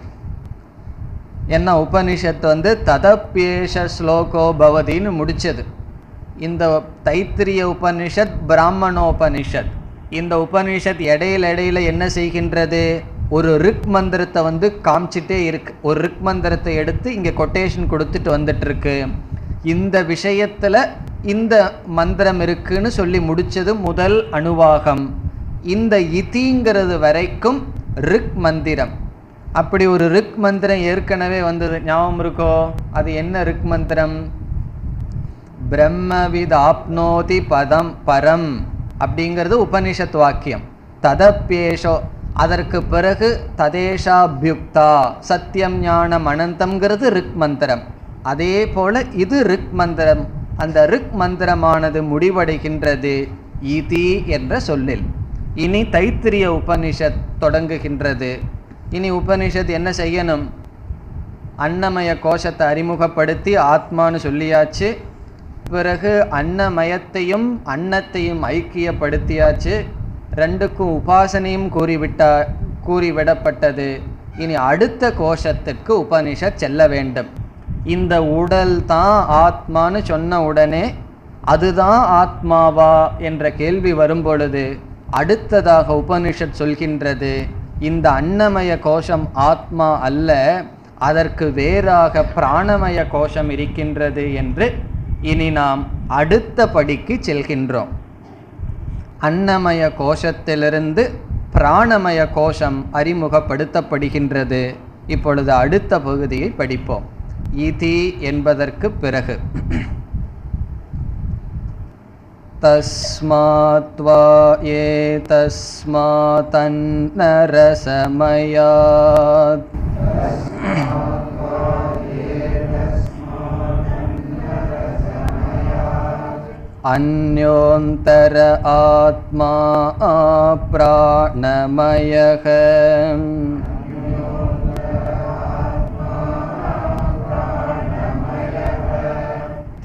S1: என்ன உபனிஷத் வந்து ததப்பேஷ ஸ்லோகோ பவதின்னு முடிச்சது இந்த தைத்திரிய உபனிஷத் பிராமணோபனிஷத் இந்த உபனிஷத் இடையில இடையில என்ன செய்கின்றது ஒரு ரிக் மந்திரத்தை வந்து காமிச்சிட்டே இருக்கு ஒரு ரிக் மந்திரத்தை எடுத்து இங்கே கொட்டேஷன் கொடுத்துட்டு வந்துட்டு இருக்கு இந்த விஷயத்துல இந்த மந்திரம் இருக்குன்னு சொல்லி முடிச்சது முதல் அணுவாகம் இந்த இதிங்கிறது வரைக்கும் ரிக் மந்திரம் அப்படி ஒரு ரிக் மந்திரம் ஏற்கனவே வந்தது ஞாபகம் இருக்கோ அது என்ன ரிக் மந்திரம் பிரம்மவித் ஆப்னோதி பதம் பரம் அப்படிங்கிறது உபனிஷத் வாக்கியம் ததப்பேஷோ அதற்கு பிறகு ததேஷாபியுக்தா சத்தியம் ஞானம் அனந்தம்ங்கிறது ரிக் மந்திரம் அதே போல இது ரிக் மந்திரம் அந்த ரிக் மந்திரமானது முடிவடைகின்றது இதி என்ற சொல்லில் இனி தைத்திரிய உபனிஷத் தொடங்குகின்றது இனி உபனிஷத் என்ன செய்யணும் அன்னமய கோஷத்தை அறிமுகப்படுத்தி ஆத்மான்னு சொல்லியாச்சு பிறகு அன்னமயத்தையும் அன்னத்தையும் ஐக்கியப்படுத்தியாச்சு ரெண்டுக்கும் உபாசனையும் கூறிவிட்டா கூறிவிடப்பட்டது இனி அடுத்த கோஷத்துக்கு உபனிஷத் செல்ல வேண்டும் இந்த உடல் தான் ஆத்மான்னு சொன்ன உடனே அதுதான் ஆத்மாவா என்ற கேள்வி வரும்பொழுது அடுத்ததாக உபனிஷத் சொல்கின்றது இந்த அன்னமய கோஷம் ஆத்மா அல்ல அதற்கு வேறாக பிராணமய கோஷம் இருக்கின்றது என்று இனி நாம் அடுத்த படிக்கு செல்கின்றோம் அன்னமய கோஷத்திலிருந்து பிராணமய கோஷம் அறிமுகப்படுத்தப்படுகின்றது இப்பொழுது அடுத்த பகுதியை படிப்போம் இதி என்பதற்கு பிறகு तस्मात्वा ये तस्मातन्नरसमयात् अन्योन्तर आत्मा प्राणमयः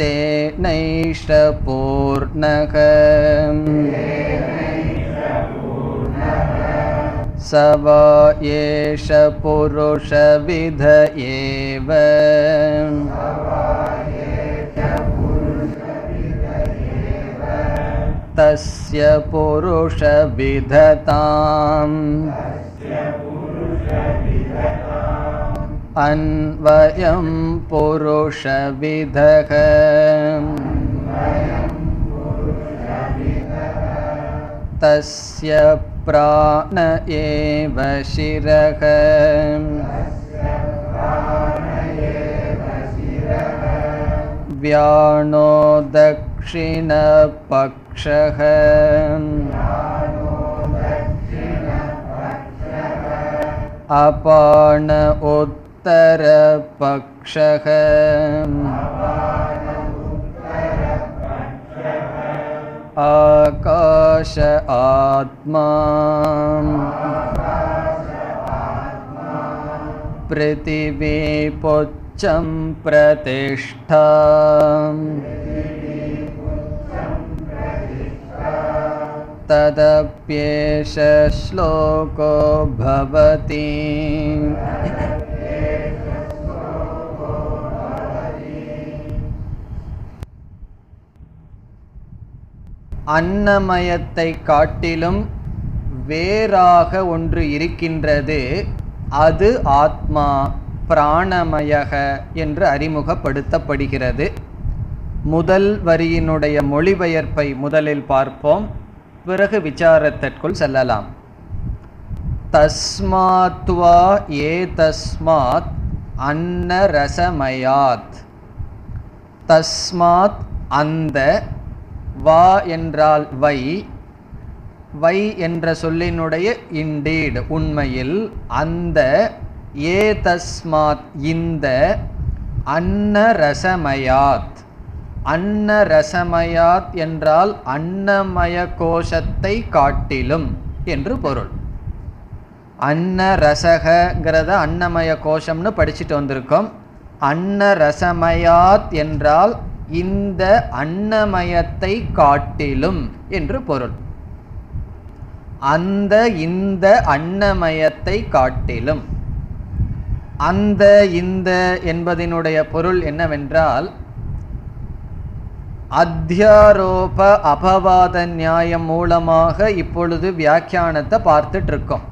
S1: तेनैष पूर्णः स वा एष पुरुषविध एव तस्य पुरुषविधताम् अन्वयं पुरुषविधः तस्य प्राण एव शिरः व्याणो दक्षिणपक्षः अपान उत्तरपक्षः आकाश आत्मा पृथिवी पुच्छं प्रतिष्ठा तदप्येष श्लोको भवति அன்னமயத்தை காட்டிலும் வேறாக ஒன்று இருக்கின்றது அது ஆத்மா பிராணமயக என்று அறிமுகப்படுத்தப்படுகிறது முதல் வரியினுடைய மொழிபெயர்ப்பை முதலில் பார்ப்போம் பிறகு விசாரத்திற்குள் செல்லலாம் தஸ்மாத்வா ஏ தஸ்மாத் அன்னரசமயாத் தஸ்மாத் அந்த வா என்றால் வை வை என்ற சொல்லினுடைய இண்டீடு உண்மையில் அந்த ஏ தஸ்மாத் இந்த அன்னரசமயாத் அன்னரசமயாத் என்றால் அன்னமய கோஷத்தை காட்டிலும் என்று பொருள் அன்னரசகங்கிறத அன்னமய கோஷம்னு படிச்சுட்டு வந்திருக்கோம் அன்னரசமயாத் என்றால் இந்த அன்னமயத்தை காட்டிலும் என்று பொருள் அந்த இந்த அன்னமயத்தை காட்டிலும் அந்த இந்த என்பதனுடைய பொருள் என்னவென்றால் அத்தியாரோப அபவாத நியாயம் மூலமாக இப்பொழுது வியாக்கியானத்தை பார்த்துட்டு இருக்கோம்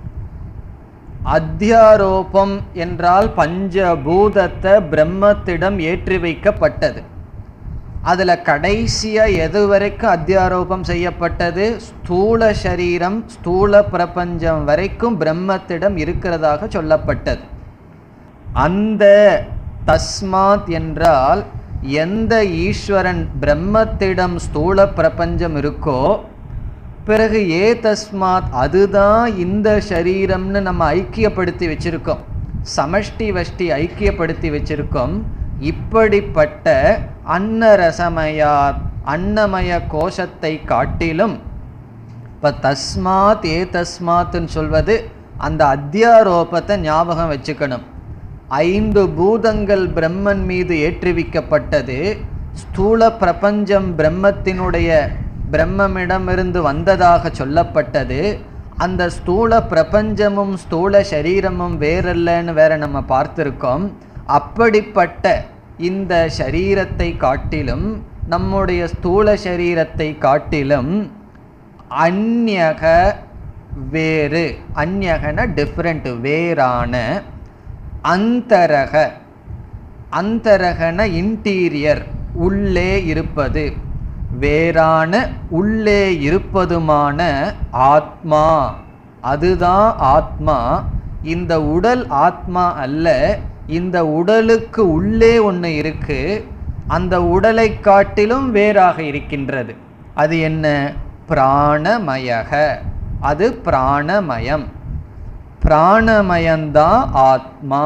S1: அத்தியாரோபம் என்றால் பஞ்சபூதத்தை பிரம்மத்திடம் ஏற்றி வைக்கப்பட்டது அதில் கடைசியாக எது வரைக்கும் அத்தியாரோபம் செய்யப்பட்டது ஸ்தூல சரீரம் ஸ்தூல பிரபஞ்சம் வரைக்கும் பிரம்மத்திடம் இருக்கிறதாக சொல்லப்பட்டது அந்த தஸ்மாத் என்றால் எந்த ஈஸ்வரன் பிரம்மத்திடம் ஸ்தூல பிரபஞ்சம் இருக்கோ பிறகு ஏ தஸ்மாத் அதுதான் இந்த சரீரம்னு நம்ம ஐக்கியப்படுத்தி வச்சிருக்கோம் சமஷ்டி வஷ்டி ஐக்கியப்படுத்தி வச்சிருக்கோம் இப்படிப்பட்ட அன்னரசமயாத் அன்னமய கோஷத்தை காட்டிலும் இப்போ தஸ்மாத் ஏ தஸ்மாத்னு சொல்வது அந்த அத்தியாரோபத்தை ஞாபகம் வச்சுக்கணும் ஐந்து பூதங்கள் பிரம்மன் மீது ஏற்றுவிக்கப்பட்டது ஸ்தூல பிரபஞ்சம் பிரம்மத்தினுடைய பிரம்மமிடமிருந்து வந்ததாக சொல்லப்பட்டது அந்த ஸ்தூல பிரபஞ்சமும் ஸ்தூல சரீரமும் வேறல்லன்னு வேற நம்ம பார்த்துருக்கோம் அப்படிப்பட்ட இந்த சரீரத்தை காட்டிலும் நம்முடைய ஸ்தூல சரீரத்தை காட்டிலும் அந்யக வேறு அந்யகன டிஃப்ரெண்ட் வேறான அந்தரக அந்தரகன இன்டீரியர் உள்ளே இருப்பது வேறான உள்ளே இருப்பதுமான ஆத்மா அதுதான் ஆத்மா இந்த உடல் ஆத்மா அல்ல இந்த உடலுக்கு உள்ளே ஒன்று இருக்கு அந்த உடலை காட்டிலும் வேறாக இருக்கின்றது அது என்ன பிராணமயக அது பிராணமயம் பிராணமயந்தான் ஆத்மா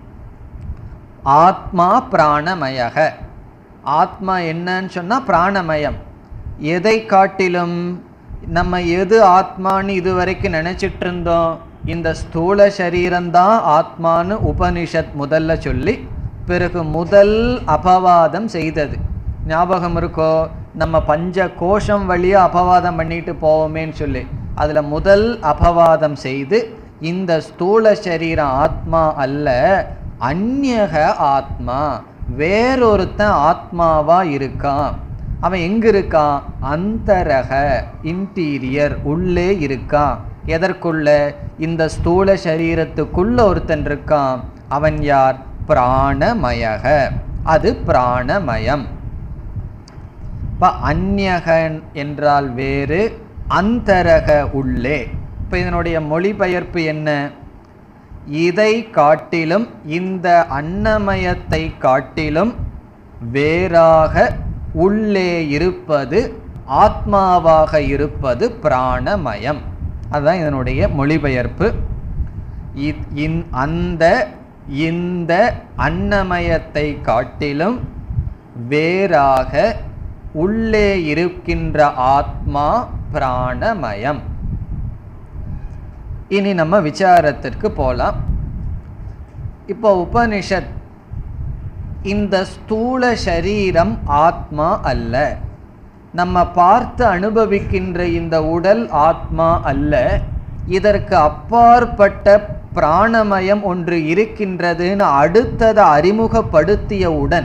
S1: ஆத்மா பிராணமயக ஆத்மா என்னன்னு சொன்னால் பிராணமயம் எதை காட்டிலும் நம்ம எது ஆத்மான்னு இது வரைக்கும் நினச்சிட்டு இருந்தோம் இந்த ஸ்தூல சரீரம்தான் ஆத்மான்னு உபனிஷத் முதல்ல சொல்லி பிறகு முதல் அபவாதம் செய்தது ஞாபகம் இருக்கோ நம்ம பஞ்ச கோஷம் வழியா அபவாதம் பண்ணிட்டு போவோமேன்னு சொல்லி அதுல முதல் அபவாதம் செய்து இந்த ஸ்தூல சரீரம் ஆத்மா அல்ல அந்யக ஆத்மா வேறொருத்தன் ஆத்மாவா இருக்கான் அவன் எங்க இருக்கான் அந்தரக இன்டீரியர் உள்ளே இருக்கான் எதற்குள்ள இந்த ஸ்தூல சரீரத்துக்குள்ள ஒருத்தன் இருக்கான் அவன் யார் பிராணமயக அது பிராணமயம் இப்ப அந்யகன் என்றால் வேறு அந்தரக உள்ளே இப்ப இதனுடைய மொழிபெயர்ப்பு என்ன இதை காட்டிலும் இந்த அன்னமயத்தை காட்டிலும் வேறாக உள்ளே இருப்பது ஆத்மாவாக இருப்பது பிராணமயம் அதுதான் இதனுடைய மொழிபெயர்ப்பு இ- இந்- அந்த இந்த அன்னமயத்தை காட்டிலும் வேறாக உள்ளே இருக்கின்ற ஆத்மா பிராணமயம் இனி நம்ம விசாரத்திற்கு போலாம் இப்போ உபனிஷத் இந்த ஸ்தூல சரீரம் ஆத்மா அல்ல நம்ம பார்த்து அனுபவிக்கின்ற இந்த உடல் ஆத்மா அல்ல இதற்கு அப்பாற்பட்ட பிராணமயம் ஒன்று இருக்கின்றதுன்னு அடுத்ததை அறிமுகப்படுத்தியவுடன்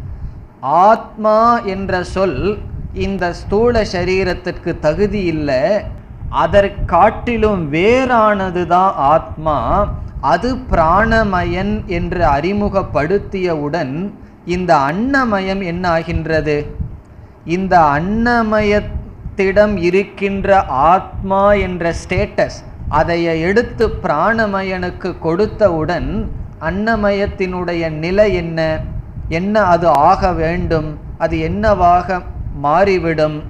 S1: ஆத்மா என்ற சொல் இந்த ஸ்தூல சரீரத்திற்கு தகுதி இல்லை அதற்காட்டிலும் வேறானது தான் ஆத்மா அது பிராணமயன் என்று அறிமுகப்படுத்தியவுடன் இந்த அன்னமயம் என்ன ஆகின்றது இந்த அன்னமயத்திடம் இருக்கின்ற ஆத்மா என்ற ஸ்டேட்டஸ் அதை எடுத்து பிராணமயனுக்கு கொடுத்தவுடன் அன்னமயத்தினுடைய நிலை என்ன என்ன அது ஆக வேண்டும் அது என்னவாக மாறிவிடும்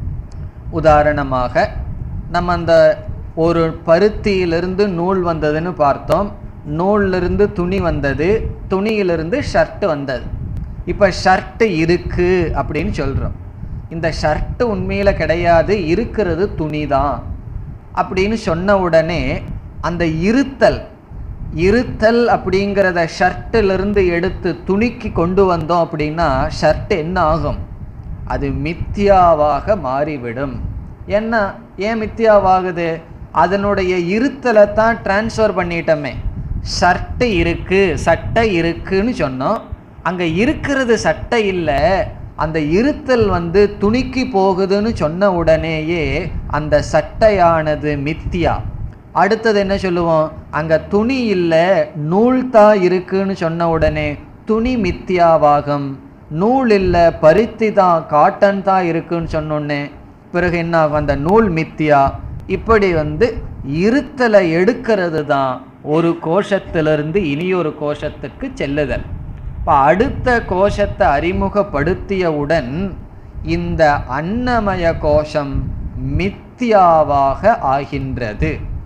S1: உதாரணமாக நம்ம அந்த ஒரு பருத்தியிலிருந்து நூல் வந்ததுன்னு பார்த்தோம் நூல்லிருந்து துணி வந்தது துணியிலிருந்து ஷர்ட் வந்தது இப்போ ஷர்ட் இருக்கு அப்படின்னு சொல்கிறோம் இந்த ஷர்ட் உண்மையில் கிடையாது இருக்கிறது துணி தான் அப்படின்னு சொன்ன உடனே அந்த இருத்தல் இருத்தல் அப்படிங்கிறத ஷர்ட்டிலிருந்து எடுத்து துணிக்கு கொண்டு வந்தோம் அப்படின்னா ஷர்ட் என்ன ஆகும் அது மித்யாவாக மாறிவிடும் என்ன ஏன் மித்யாவாகுது அதனுடைய இருத்தலை தான் டிரான்ஸ்ஃபர் பண்ணிட்டோமே ஷர்ட்டு இருக்கு சட்டை இருக்குன்னு சொன்னோம் அங்கே இருக்கிறது சட்டை இல்லை அந்த இருத்தல் வந்து துணிக்கு போகுதுன்னு சொன்ன உடனேயே அந்த சட்டையானது மித்தியா அடுத்தது என்ன சொல்லுவோம் அங்க துணி இல்லை நூல் தான் இருக்குன்னு சொன்ன உடனே துணி மித்தியாவாகும் நூல் இல்லை பருத்தி தான் காட்டன் தான் இருக்குன்னு சொன்னோடனே பிறகு என்ன ஆகும் அந்த நூல் மித்தியா இப்படி வந்து இருத்தலை எடுக்கிறது தான் ஒரு கோஷத்திலிருந்து இனியொரு கோஷத்துக்கு செல்லுதல் இப்போ அடுத்த கோஷத்தை அறிமுகப்படுத்தியவுடன் இந்த அன்னமய கோஷம் மித்தியாவாக ஆகின்றது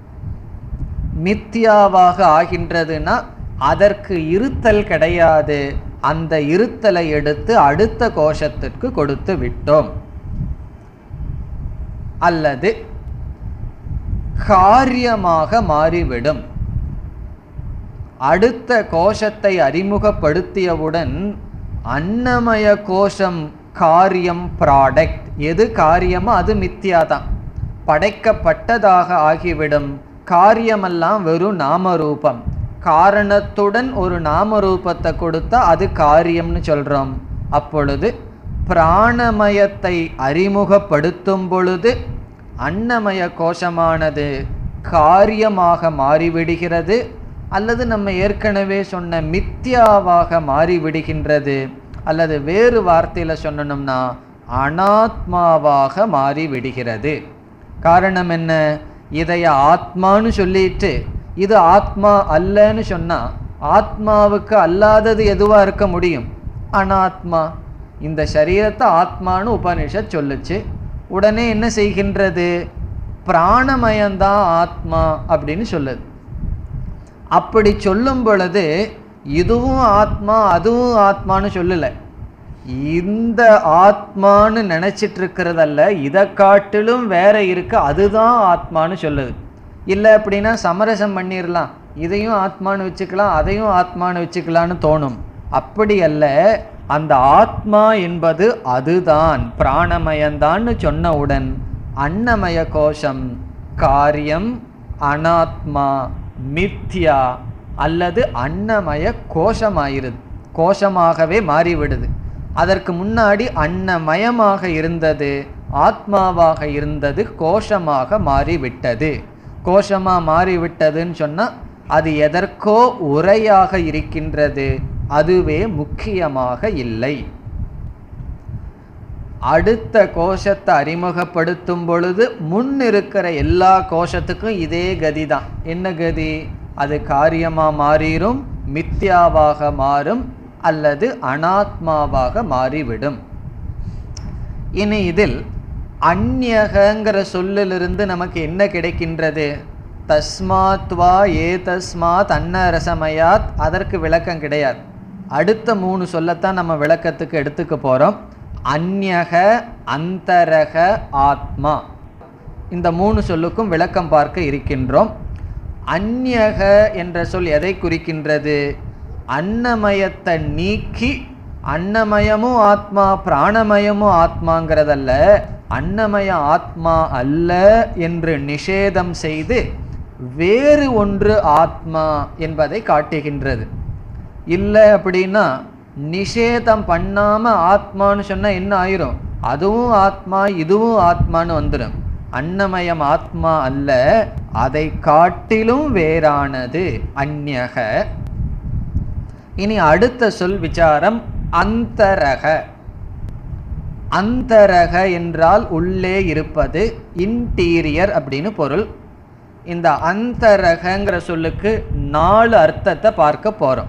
S1: மித்தியாவாக ஆகின்றதுன்னா அதற்கு இருத்தல் கிடையாது அந்த இருத்தலை எடுத்து அடுத்த கோஷத்திற்கு கொடுத்து விட்டோம் அல்லது காரியமாக மாறிவிடும் அடுத்த கோஷத்தை அறிமுகப்படுத்தியவுடன் அன்னமய கோஷம் காரியம் ப்ராடக்ட் எது காரியமோ அது மித்தியா தான் படைக்கப்பட்டதாக ஆகிவிடும் காரியமெல்லாம் வெறும் நாமரூபம் காரணத்துடன் ஒரு நாமரூபத்தை கொடுத்தா அது காரியம்னு சொல்றோம் அப்பொழுது பிராணமயத்தை அறிமுகப்படுத்தும் பொழுது அன்னமய கோஷமானது காரியமாக மாறிவிடுகிறது அல்லது நம்ம ஏற்கனவே சொன்ன மித்யாவாக மாறிவிடுகின்றது அல்லது வேறு வார்த்தையில் சொன்னோம்னா அனாத்மாவாக மாறிவிடுகிறது காரணம் என்ன இதைய ஆத்மான்னு சொல்லிட்டு இது ஆத்மா அல்லன்னு சொன்னா ஆத்மாவுக்கு அல்லாதது எதுவா இருக்க முடியும் அனாத்மா இந்த சரீரத்தை ஆத்மான்னு உபனிஷத் சொல்லுச்சு உடனே என்ன செய்கின்றது பிராணமயம்தான் ஆத்மா அப்படின்னு சொல்லுது அப்படி சொல்லும் பொழுது இதுவும் ஆத்மா அதுவும் ஆத்மான்னு சொல்லல இந்த ஆத்மான்னு நினைச்சிட்டு இருக்கிறதல்ல இதை காட்டிலும் வேற இருக்கு அதுதான் ஆத்மான்னு சொல்லுது இல்லை அப்படின்னா சமரசம் பண்ணிடலாம் இதையும் ஆத்மான்னு வச்சுக்கலாம் அதையும் ஆத்மான்னு வச்சுக்கலான்னு தோணும் அப்படி அல்ல அந்த ஆத்மா என்பது அதுதான் பிராணமயந்தான்னு சொன்னவுடன் அன்னமய கோஷம் காரியம் அனாத்மா மித்யா அல்லது அன்னமய கோஷமாயிருது கோஷமாகவே மாறிவிடுது அதற்கு முன்னாடி அன்னமயமாக இருந்தது ஆத்மாவாக இருந்தது கோஷமாக மாறிவிட்டது கோஷமாக மாறிவிட்டதுன்னு சொன்னால் அது எதற்கோ உரையாக இருக்கின்றது அதுவே முக்கியமாக இல்லை அடுத்த கோஷத்தை அறிமுகப்படுத்தும் பொழுது முன் இருக்கிற எல்லா கோஷத்துக்கும் இதே கதி தான் என்ன கதி அது காரியமாக மாறிடும் மித்யாவாக மாறும் அல்லது அனாத்மாவாக மாறிவிடும் இனி இதில் அந்யகங்கிற சொல்லிலிருந்து நமக்கு என்ன கிடைக்கின்றது தஸ்மாத்வா ஏ தஸ்மாத் அன்னரசமயாத் அதற்கு விளக்கம் கிடையாது அடுத்த மூணு சொல்லத்தான் நம்ம விளக்கத்துக்கு எடுத்துக்க போகிறோம் அந்யக அந்தரக ஆத்மா இந்த மூணு சொல்லுக்கும் விளக்கம் பார்க்க இருக்கின்றோம் அந்யக என்ற சொல் எதை குறிக்கின்றது அன்னமயத்தை நீக்கி அன்னமயமும் ஆத்மா பிராணமயமும் ஆத்மாங்கிறதல்ல அன்னமய ஆத்மா அல்ல என்று நிஷேதம் செய்து வேறு ஒன்று ஆத்மா என்பதை காட்டுகின்றது இல்லை அப்படின்னா நிஷேதம் பண்ணாம ஆத்மான்னு சொன்னா என்ன ஆயிரும் அதுவும் ஆத்மா இதுவும் ஆத்மான்னு வந்துடும் அன்னமயம் ஆத்மா அல்ல அதை காட்டிலும் வேறானது அந்யக இனி அடுத்த சொல் விசாரம் அந்தரக அந்தரக என்றால் உள்ளே இருப்பது இன்டீரியர் அப்படின்னு பொருள் இந்த அந்தரகங்கிற சொல்லுக்கு நாலு அர்த்தத்தை பார்க்க போறோம்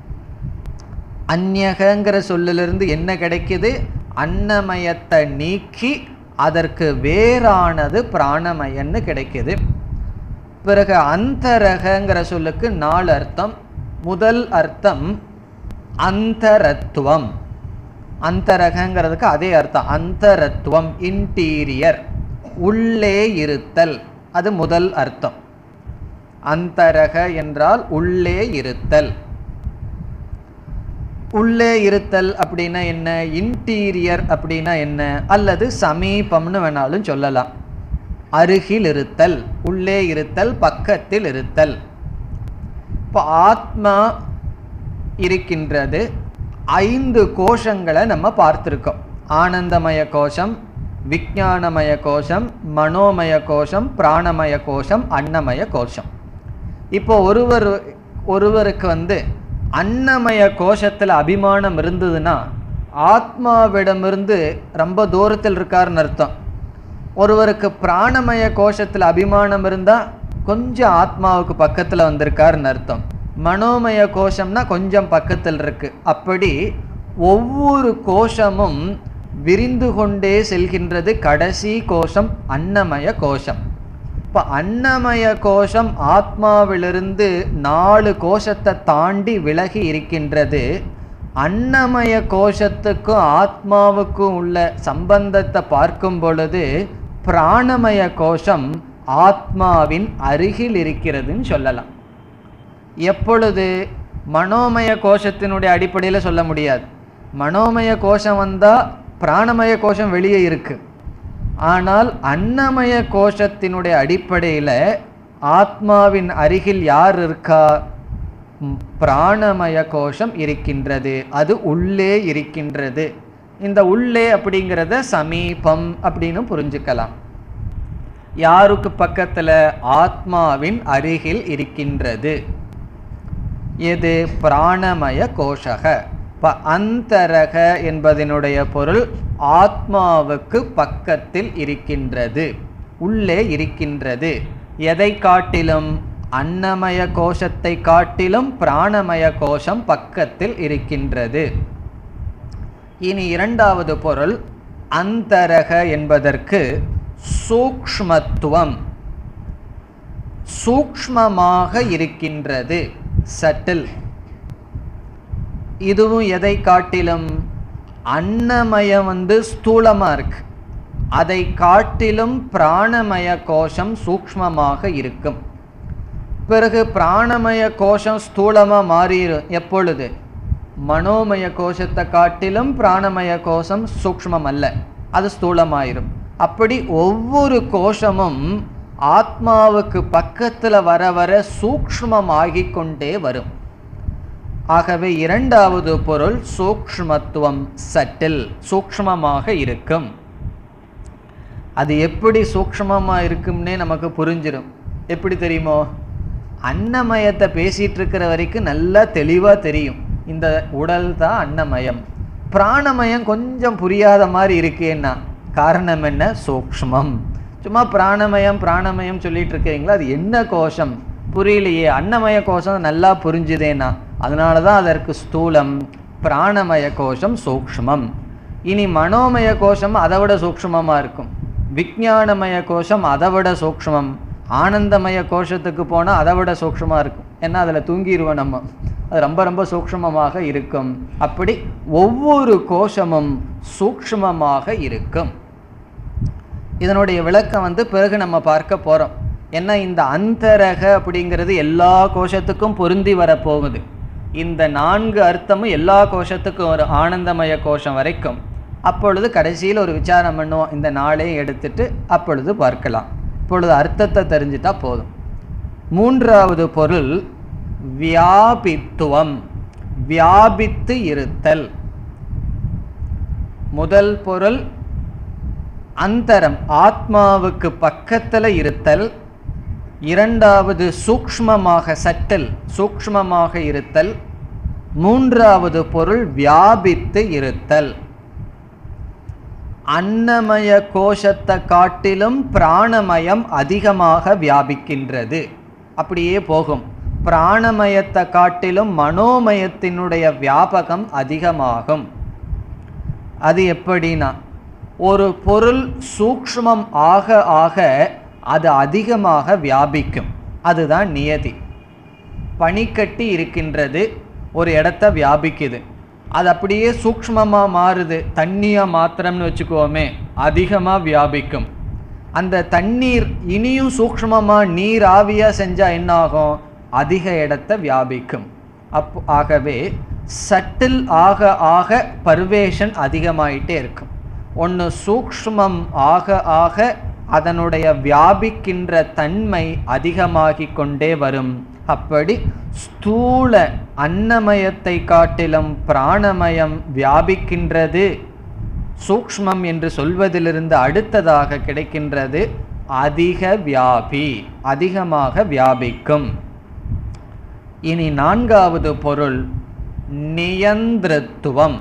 S1: அந்யகங்கிற சொல்லிலிருந்து என்ன கிடைக்குது அன்னமயத்தை நீக்கி அதற்கு வேறானது பிராணமயன்னு கிடைக்குது பிறகு அந்தரகங்கிற சொல்லுக்கு நாலு அர்த்தம் முதல் அர்த்தம் அந்தரத்துவம் அந்தரகங்கிறதுக்கு அதே அர்த்தம் அந்தரத்துவம் இன்டீரியர் உள்ளே இருத்தல் அது முதல் அர்த்தம் அந்தரக என்றால் உள்ளே இருத்தல் உள்ளே இருத்தல் அப்படின்னா என்ன இன்டீரியர் அப்படின்னா என்ன அல்லது சமீபம்னு வேணாலும் சொல்லலாம் அருகில் இருத்தல் உள்ளே இருத்தல் பக்கத்தில் இருத்தல் இப்போ ஆத்மா இருக்கின்றது ஐந்து கோஷங்களை நம்ம பார்த்துருக்கோம் ஆனந்தமய கோஷம் விஞ்ஞானமய கோஷம் மனோமய கோஷம் பிராணமய கோஷம் அன்னமய கோஷம் இப்போ ஒருவர் ஒருவருக்கு வந்து அன்னமய கோஷத்தில் அபிமானம் இருந்ததுன்னா ஆத்மாவிடமிருந்து ரொம்ப தூரத்தில் இருக்காருன்னு அர்த்தம் ஒருவருக்கு பிராணமய கோஷத்தில் அபிமானம் இருந்தால் கொஞ்சம் ஆத்மாவுக்கு பக்கத்தில் வந்திருக்காருன்னு அர்த்தம் மனோமய கோஷம்னா கொஞ்சம் பக்கத்தில் இருக்கு அப்படி ஒவ்வொரு கோஷமும் விரிந்து கொண்டே செல்கின்றது கடைசி கோஷம் அன்னமய கோஷம் இப்போ அன்னமய கோஷம் ஆத்மாவிலிருந்து நாலு கோஷத்தை தாண்டி விலகி இருக்கின்றது அன்னமய கோஷத்துக்கும் ஆத்மாவுக்கும் உள்ள சம்பந்தத்தை பார்க்கும் பொழுது பிராணமய கோஷம் ஆத்மாவின் அருகில் இருக்கிறதுன்னு சொல்லலாம் எப்பொழுது மனோமய கோஷத்தினுடைய அடிப்படையில் சொல்ல முடியாது மனோமய கோஷம் வந்தால் பிராணமய கோஷம் வெளியே இருக்கு ஆனால் அன்னமய கோஷத்தினுடைய அடிப்படையில் ஆத்மாவின் அருகில் யார் இருக்கா ம், பிராணமய கோஷம் இருக்கின்றது அது உள்ளே இருக்கின்றது இந்த உள்ளே அப்படிங்கிறத சமீபம் அப்படின்னு புரிஞ்சுக்கலாம் யாருக்கு பக்கத்தில் ஆத்மாவின் அருகில் இருக்கின்றது எது பிராணமய கோஷக ப அந்தரக என்பதனுடைய பொருள் ஆத்மாவுக்கு பக்கத்தில் இருக்கின்றது உள்ளே இருக்கின்றது எதை காட்டிலும் அன்னமய கோஷத்தை காட்டிலும் பிராணமய கோஷம் பக்கத்தில் இருக்கின்றது இனி இரண்டாவது பொருள் அந்தரக என்பதற்கு சூக்ஷ்மத்துவம் சூக்ஷ்மமாக இருக்கின்றது சட்டில் இதுவும் எதை காட்டிலும் அன்னமயம் வந்து ஸ்தூலமா இருக்கு அதை காட்டிலும் பிராணமய கோஷம் சூக்ஷ்மமாக இருக்கும் பிறகு பிராணமய கோஷம் ஸ்தூலமா மாறிடும் எப்பொழுது மனோமய கோஷத்தை காட்டிலும் பிராணமய கோஷம் சூக்ஷ்மம் அல்ல அது ஸ்தூலமாயிரும் அப்படி ஒவ்வொரு கோஷமும் ஆத்மாவுக்கு பக்கத்துல வர வர சூக்ஷ்மமாகிக் கொண்டே வரும் ஆகவே இரண்டாவது பொருள் சூக்ஷ்மத்துவம் சட்டில் சூக்ஷ்மமாக இருக்கும் அது எப்படி சூக்ஷ்மமா இருக்கும்னே நமக்கு புரிஞ்சிடும் எப்படி தெரியுமோ அன்னமயத்தை பேசிட்டு இருக்கிற வரைக்கும் நல்லா தெளிவா தெரியும் இந்த உடல் தான் அன்னமயம் பிராணமயம் கொஞ்சம் புரியாத மாதிரி இருக்கேன்னா காரணம் என்ன சூக்ஷ்மம் சும்மா பிராணமயம் பிராணமயம் சொல்லிட்டு இருக்கீங்களா அது என்ன கோஷம் புரியலையே அன்னமய கோஷம் நல்லா புரிஞ்சுதேனா அதனால தான் அதற்கு ஸ்தூலம் பிராணமய கோஷம் சூக்ஷ்மம் இனி மனோமய கோஷம் அதை விட சூக்ஷ்மமாக இருக்கும் விஞ்ஞானமய கோஷம் அதை விட சூக்ஷ்மம் ஆனந்தமய கோஷத்துக்கு போனால் அதை விட சூக்ஷ்மமாக இருக்கும் ஏன்னா அதில் தூங்கிடுவோம் நம்ம அது ரொம்ப ரொம்ப சூக்ஷ்மமாக இருக்கும் அப்படி ஒவ்வொரு கோஷமும் சூக்ஷ்மமாக இருக்கும் இதனுடைய விளக்கம் வந்து பிறகு நம்ம பார்க்க போகிறோம் ஏன்னா இந்த அந்தரக அப்படிங்கிறது எல்லா கோஷத்துக்கும் பொருந்தி வரப்போகுது இந்த நான்கு அர்த்தமும் எல்லா கோஷத்துக்கும் ஒரு ஆனந்தமய கோஷம் வரைக்கும் அப்பொழுது கடைசியில் ஒரு விசாரம் பண்ணுவோம் இந்த நாளையும் எடுத்துட்டு அப்பொழுது பார்க்கலாம் இப்பொழுது அர்த்தத்தை தெரிஞ்சிட்டா போதும் மூன்றாவது பொருள் வியாபித்துவம் வியாபித்து இருத்தல் முதல் பொருள் அந்தரம் ஆத்மாவுக்கு பக்கத்துல இருத்தல் இரண்டாவது சூக்ஷ்மமாக சட்டல் சூக்ஷ்மமாக இருத்தல் மூன்றாவது பொருள் வியாபித்து இருத்தல் அன்னமய கோஷத்தை காட்டிலும் பிராணமயம் அதிகமாக வியாபிக்கின்றது அப்படியே போகும் பிராணமயத்தை காட்டிலும் மனோமயத்தினுடைய வியாபகம் அதிகமாகும் அது எப்படின்னா ஒரு பொருள் சூக்ஷ்மம் ஆக ஆக அது அதிகமாக வியாபிக்கும் அதுதான் நியதி பனிக்கட்டி இருக்கின்றது ஒரு இடத்த வியாபிக்குது அது அப்படியே சூக்ஷ்மமாக மாறுது தண்ணியாக மாத்திரம்னு வச்சுக்கோமே அதிகமாக வியாபிக்கும் அந்த தண்ணீர் இனியும் சூக்ஷ்மமாக நீர் ஆவியாக செஞ்சால் என்ன ஆகும் அதிக இடத்த வியாபிக்கும் அப் ஆகவே சட்டில் ஆக ஆக பர்வேஷன் அதிகமாயிட்டே இருக்கும் ஒன்று சூக்ஷ்மம் ஆக ஆக அதனுடைய வியாபிக்கின்ற தன்மை அதிகமாகிக் கொண்டே வரும் அப்படி ஸ்தூல அன்னமயத்தை காட்டிலும் பிராணமயம் வியாபிக்கின்றது சூக்ஷ்மம் என்று சொல்வதிலிருந்து அடுத்ததாக கிடைக்கின்றது அதிக வியாபி அதிகமாக வியாபிக்கும் இனி நான்காவது பொருள் நியந்திரத்துவம்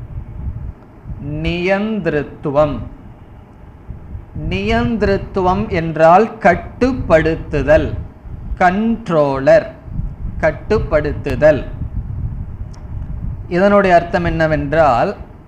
S1: நியந்திரத்துவம் நியந்திரத்துவம் என்றால் கட்டுப்படுத்துதல் கண்ட்ரோலர் கட்டுப்படுத்துதல் இதனுடைய அர்த்தம் என்னவென்றால்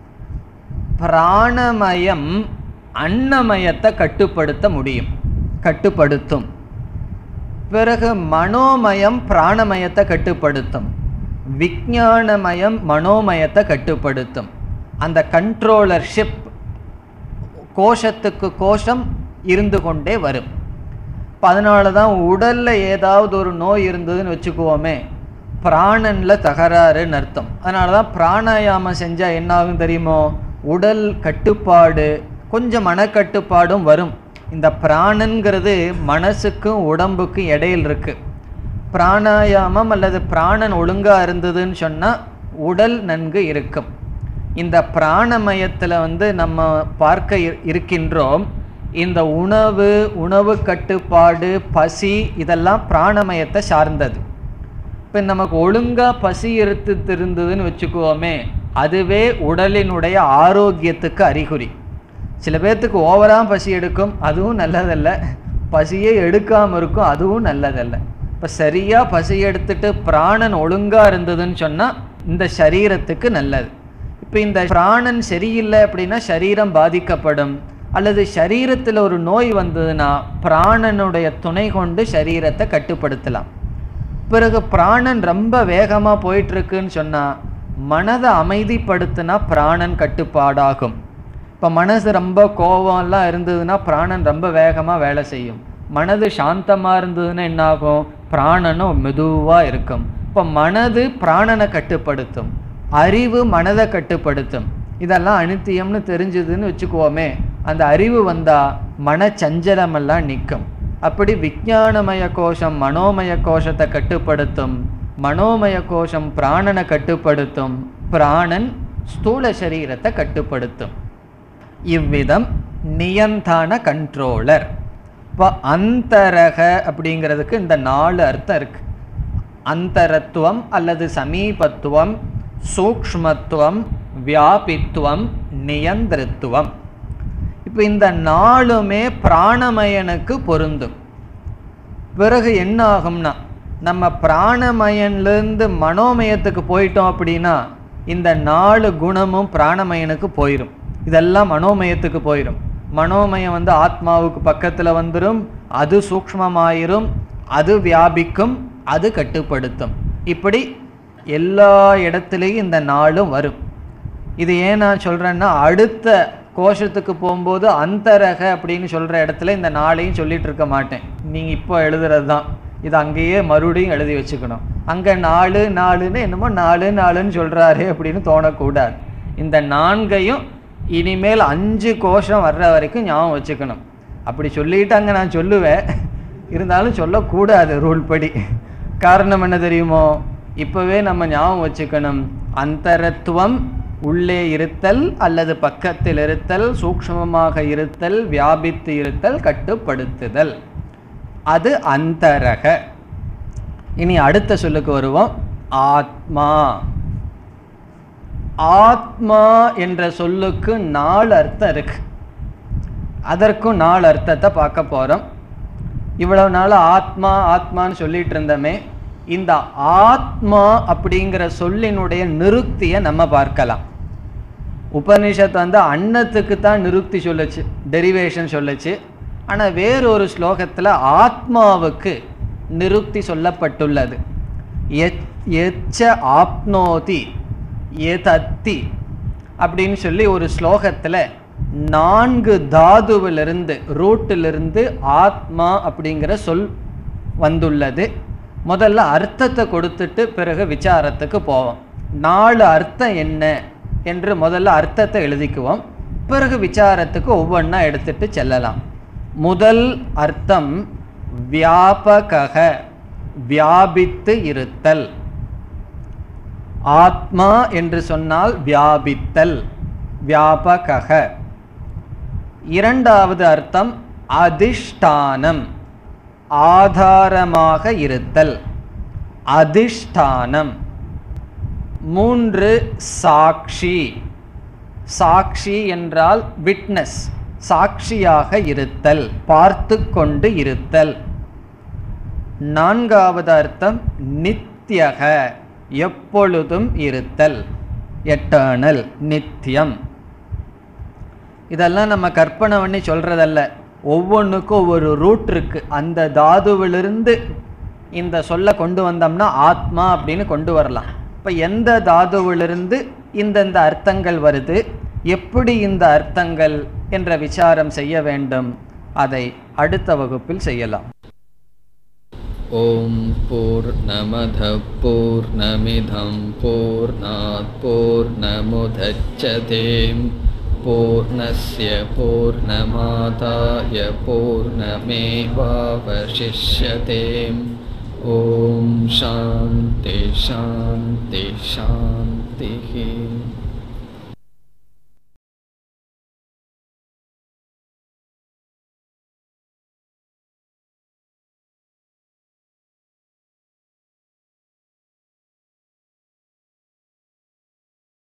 S1: பிராணமயம் அன்னமயத்தை கட்டுப்படுத்த முடியும் கட்டுப்படுத்தும் பிறகு மனோமயம் பிராணமயத்தை கட்டுப்படுத்தும் விஞ்ஞானமயம் மனோமயத்தை கட்டுப்படுத்தும் அந்த கண்ட்ரோலர்ஷிப் கோஷத்துக்கு கோஷம் இருந்து கொண்டே வரும் இப்போ அதனால தான் உடலில் ஏதாவது ஒரு நோய் இருந்ததுன்னு வச்சுக்குவோமே பிராணனில் தகராறுன்னு அர்த்தம் அதனால தான் பிராணாயாமம் செஞ்சால் என்ன ஆகும் தெரியுமோ உடல் கட்டுப்பாடு கொஞ்சம் மனக்கட்டுப்பாடும் வரும் இந்த பிராணன்கிறது மனசுக்கும் உடம்புக்கும் இடையில் இருக்கு பிராணாயாமம் அல்லது பிராணன் ஒழுங்காக இருந்ததுன்னு சொன்னால் உடல் நன்கு இருக்கும் இந்த பிராணமயத்தில் வந்து நம்ம பார்க்க இரு- இருக்கின்றோம் இந்த உணவு உணவு கட்டுப்பாடு பசி இதெல்லாம் பிராணமயத்தை சார்ந்தது இப்போ நமக்கு ஒழுங்காக பசி எடுத்து இருந்ததுன்னு வச்சுக்குவோமே அதுவே உடலினுடைய ஆரோக்கியத்துக்கு அறிகுறி சில பேர்த்துக்கு ஓவராக பசி எடுக்கும் அதுவும் நல்லதல்ல பசியே எடுக்காமல் இருக்கும் அதுவும் நல்லதல்ல இப்போ சரியாக பசி எடுத்துட்டு பிராணன் ஒழுங்காக இருந்ததுன்னு சொன்னால் இந்த சரீரத்துக்கு நல்லது இப்போ இந்த பிராணன் சரியில்லை அப்படின்னா சரீரம் பாதிக்கப்படும் அல்லது சரீரத்தில் ஒரு நோய் வந்ததுன்னா பிராணனுடைய துணை கொண்டு சரீரத்தை கட்டுப்படுத்தலாம் பிறகு பிராணன் ரொம்ப வேகமாக போயிட்டு இருக்குன்னு சொன்னால் மனதை அமைதிப்படுத்தினா பிராணன் கட்டுப்பாடாகும் இப்போ மனசு ரொம்ப கோவம்லாம் இருந்ததுன்னா பிராணன் ரொம்ப வேகமாக வேலை செய்யும் மனது சாந்தமாக இருந்ததுன்னா என்ன ஆகும் பிராணனும் மெதுவாக இருக்கும் இப்போ மனது பிராணனை கட்டுப்படுத்தும் அறிவு மனதை கட்டுப்படுத்தும் இதெல்லாம் அனித்தியம்னு தெரிஞ்சதுன்னு வச்சுக்குவோமே அந்த அறிவு வந்தா மனச்சஞ்சலமெல்லாம் நிற்கும் அப்படி விஞ்ஞானமய கோஷம் மனோமய கோஷத்தை கட்டுப்படுத்தும் மனோமய கோஷம் பிராணனை கட்டுப்படுத்தும் பிராணன் ஸ்தூல சரீரத்தை கட்டுப்படுத்தும் இவ்விதம் நியந்தான கண்ட்ரோலர் இப்போ அந்தரக அப்படிங்கிறதுக்கு இந்த நாலு அர்த்தம் இருக்கு அந்தரத்துவம் அல்லது சமீபத்துவம் சூக்ஷ்மத்துவம் வியாபித்துவம் நியந்திரத்துவம் இப்போ இந்த நாலுமே பிராணமயனுக்கு பொருந்தும் பிறகு என்ன ஆகும்னா நம்ம பிராணமயன்லேருந்து மனோமயத்துக்கு போயிட்டோம் அப்படின்னா இந்த நாலு குணமும் பிராணமயனுக்கு போயிடும் இதெல்லாம் மனோமயத்துக்கு போயிடும் மனோமயம் வந்து ஆத்மாவுக்கு பக்கத்தில் வந்துடும் அது சூக்ஷ்மமாயிரும் அது வியாபிக்கும் அது கட்டுப்படுத்தும் இப்படி எல்லா இடத்துலையும் இந்த நாளும் வரும் இது ஏன் நான் சொல்கிறேன்னா அடுத்த கோஷத்துக்கு போகும்போது அந்தரக அப்படின்னு சொல்கிற இடத்துல இந்த நாளையும் சொல்லிட்டு இருக்க மாட்டேன் நீங்கள் இப்போ எழுதுறது தான் இது அங்கேயே மறுபடியும் எழுதி வச்சுக்கணும் அங்கே நாலு நாலுன்னு என்னமோ நாலு நாலுன்னு சொல்கிறாரு அப்படின்னு தோணக்கூடாது இந்த நான்கையும் இனிமேல் அஞ்சு கோஷம் வர்ற வரைக்கும் ஞாபகம் வச்சுக்கணும் அப்படி சொல்லிட்டு அங்கே நான் சொல்லுவேன் இருந்தாலும் சொல்லக்கூடாது ரூல் படி காரணம் என்ன தெரியுமோ இப்போவே நம்ம ஞாபகம் வச்சுக்கணும் அந்தரத்துவம் உள்ளே இருத்தல் அல்லது பக்கத்தில் இருத்தல் சூக்ஷ்மமாக இருத்தல் வியாபித்து இருத்தல் கட்டுப்படுத்துதல் அது அந்தரக இனி அடுத்த சொல்லுக்கு வருவோம் ஆத்மா ஆத்மா என்ற சொல்லுக்கு நாலு அர்த்தம் இருக்கு அதற்கும் நாலு அர்த்தத்தை பார்க்க போறோம் இவ்வளவு நாள் ஆத்மா ஆத்மான்னு சொல்லிட்டு இருந்தோமே இந்த ஆத்மா அப்படிங்கிற சொல்லினுடைய நிருக்தியை நம்ம பார்க்கலாம் உபனிஷத் வந்து அன்னத்துக்கு தான் நிருக்தி சொல்லுச்சு டெரிவேஷன் சொல்லுச்சு ஆனால் வேறொரு ஸ்லோகத்தில் ஆத்மாவுக்கு நிருக்தி சொல்லப்பட்டுள்ளது எச்- எச்ச ஆப்னோதி எதத்தி அப்படின்னு சொல்லி ஒரு ஸ்லோகத்தில் நான்கு தாதுவிலிருந்து ரூட்டிலிருந்து ஆத்மா அப்படிங்கிற சொல் வந்துள்ளது முதல்ல அர்த்தத்தை கொடுத்துட்டு பிறகு விசாரத்துக்கு போவோம் நாலு அர்த்தம் என்ன என்று முதல்ல அர்த்தத்தை எழுதிக்குவோம் பிறகு விசாரத்துக்கு ஒவ்வொன்றா எடுத்துட்டு செல்லலாம் முதல் அர்த்தம் வியாபகக வியாபித்து இருத்தல் ஆத்மா என்று சொன்னால் வியாபித்தல் வியாபகக இரண்டாவது அர்த்தம் அதிஷ்டானம் ஆதாரமாக இருத்தல் அதிஷ்டானம் மூன்று சாட்சி சாட்சி என்றால் விட்னஸ் சாட்சியாக இருத்தல் பார்த்து கொண்டு இருத்தல் நான்காவது அர்த்தம் நித்தியக எப்பொழுதும் இருத்தல் எட்டர்னல் நித்தியம் இதெல்லாம் நம்ம கற்பனை பண்ணி சொல்றதல்ல ஒவ்வொன்றுக்கும் ஒவ்வொரு ரூட் இருக்கு அந்த தாதுவிலிருந்து இந்த சொல்ல கொண்டு வந்தோம்னா ஆத்மா அப்படின்னு கொண்டு வரலாம் இப்போ எந்த தாதுவிலிருந்து இந்தந்த அர்த்தங்கள் வருது எப்படி இந்த அர்த்தங்கள் என்ற விசாரம் செய்ய வேண்டும் அதை அடுத்த வகுப்பில் செய்யலாம்
S2: ॐ पूर्णमधः पूर्णमिधं पूर्णात् पूर्णमुदच्छते पूर्णस्य पूर्णमादाय पूर्णमेवावशिष्यते ॐ शान्ति शान्ति शान्तिः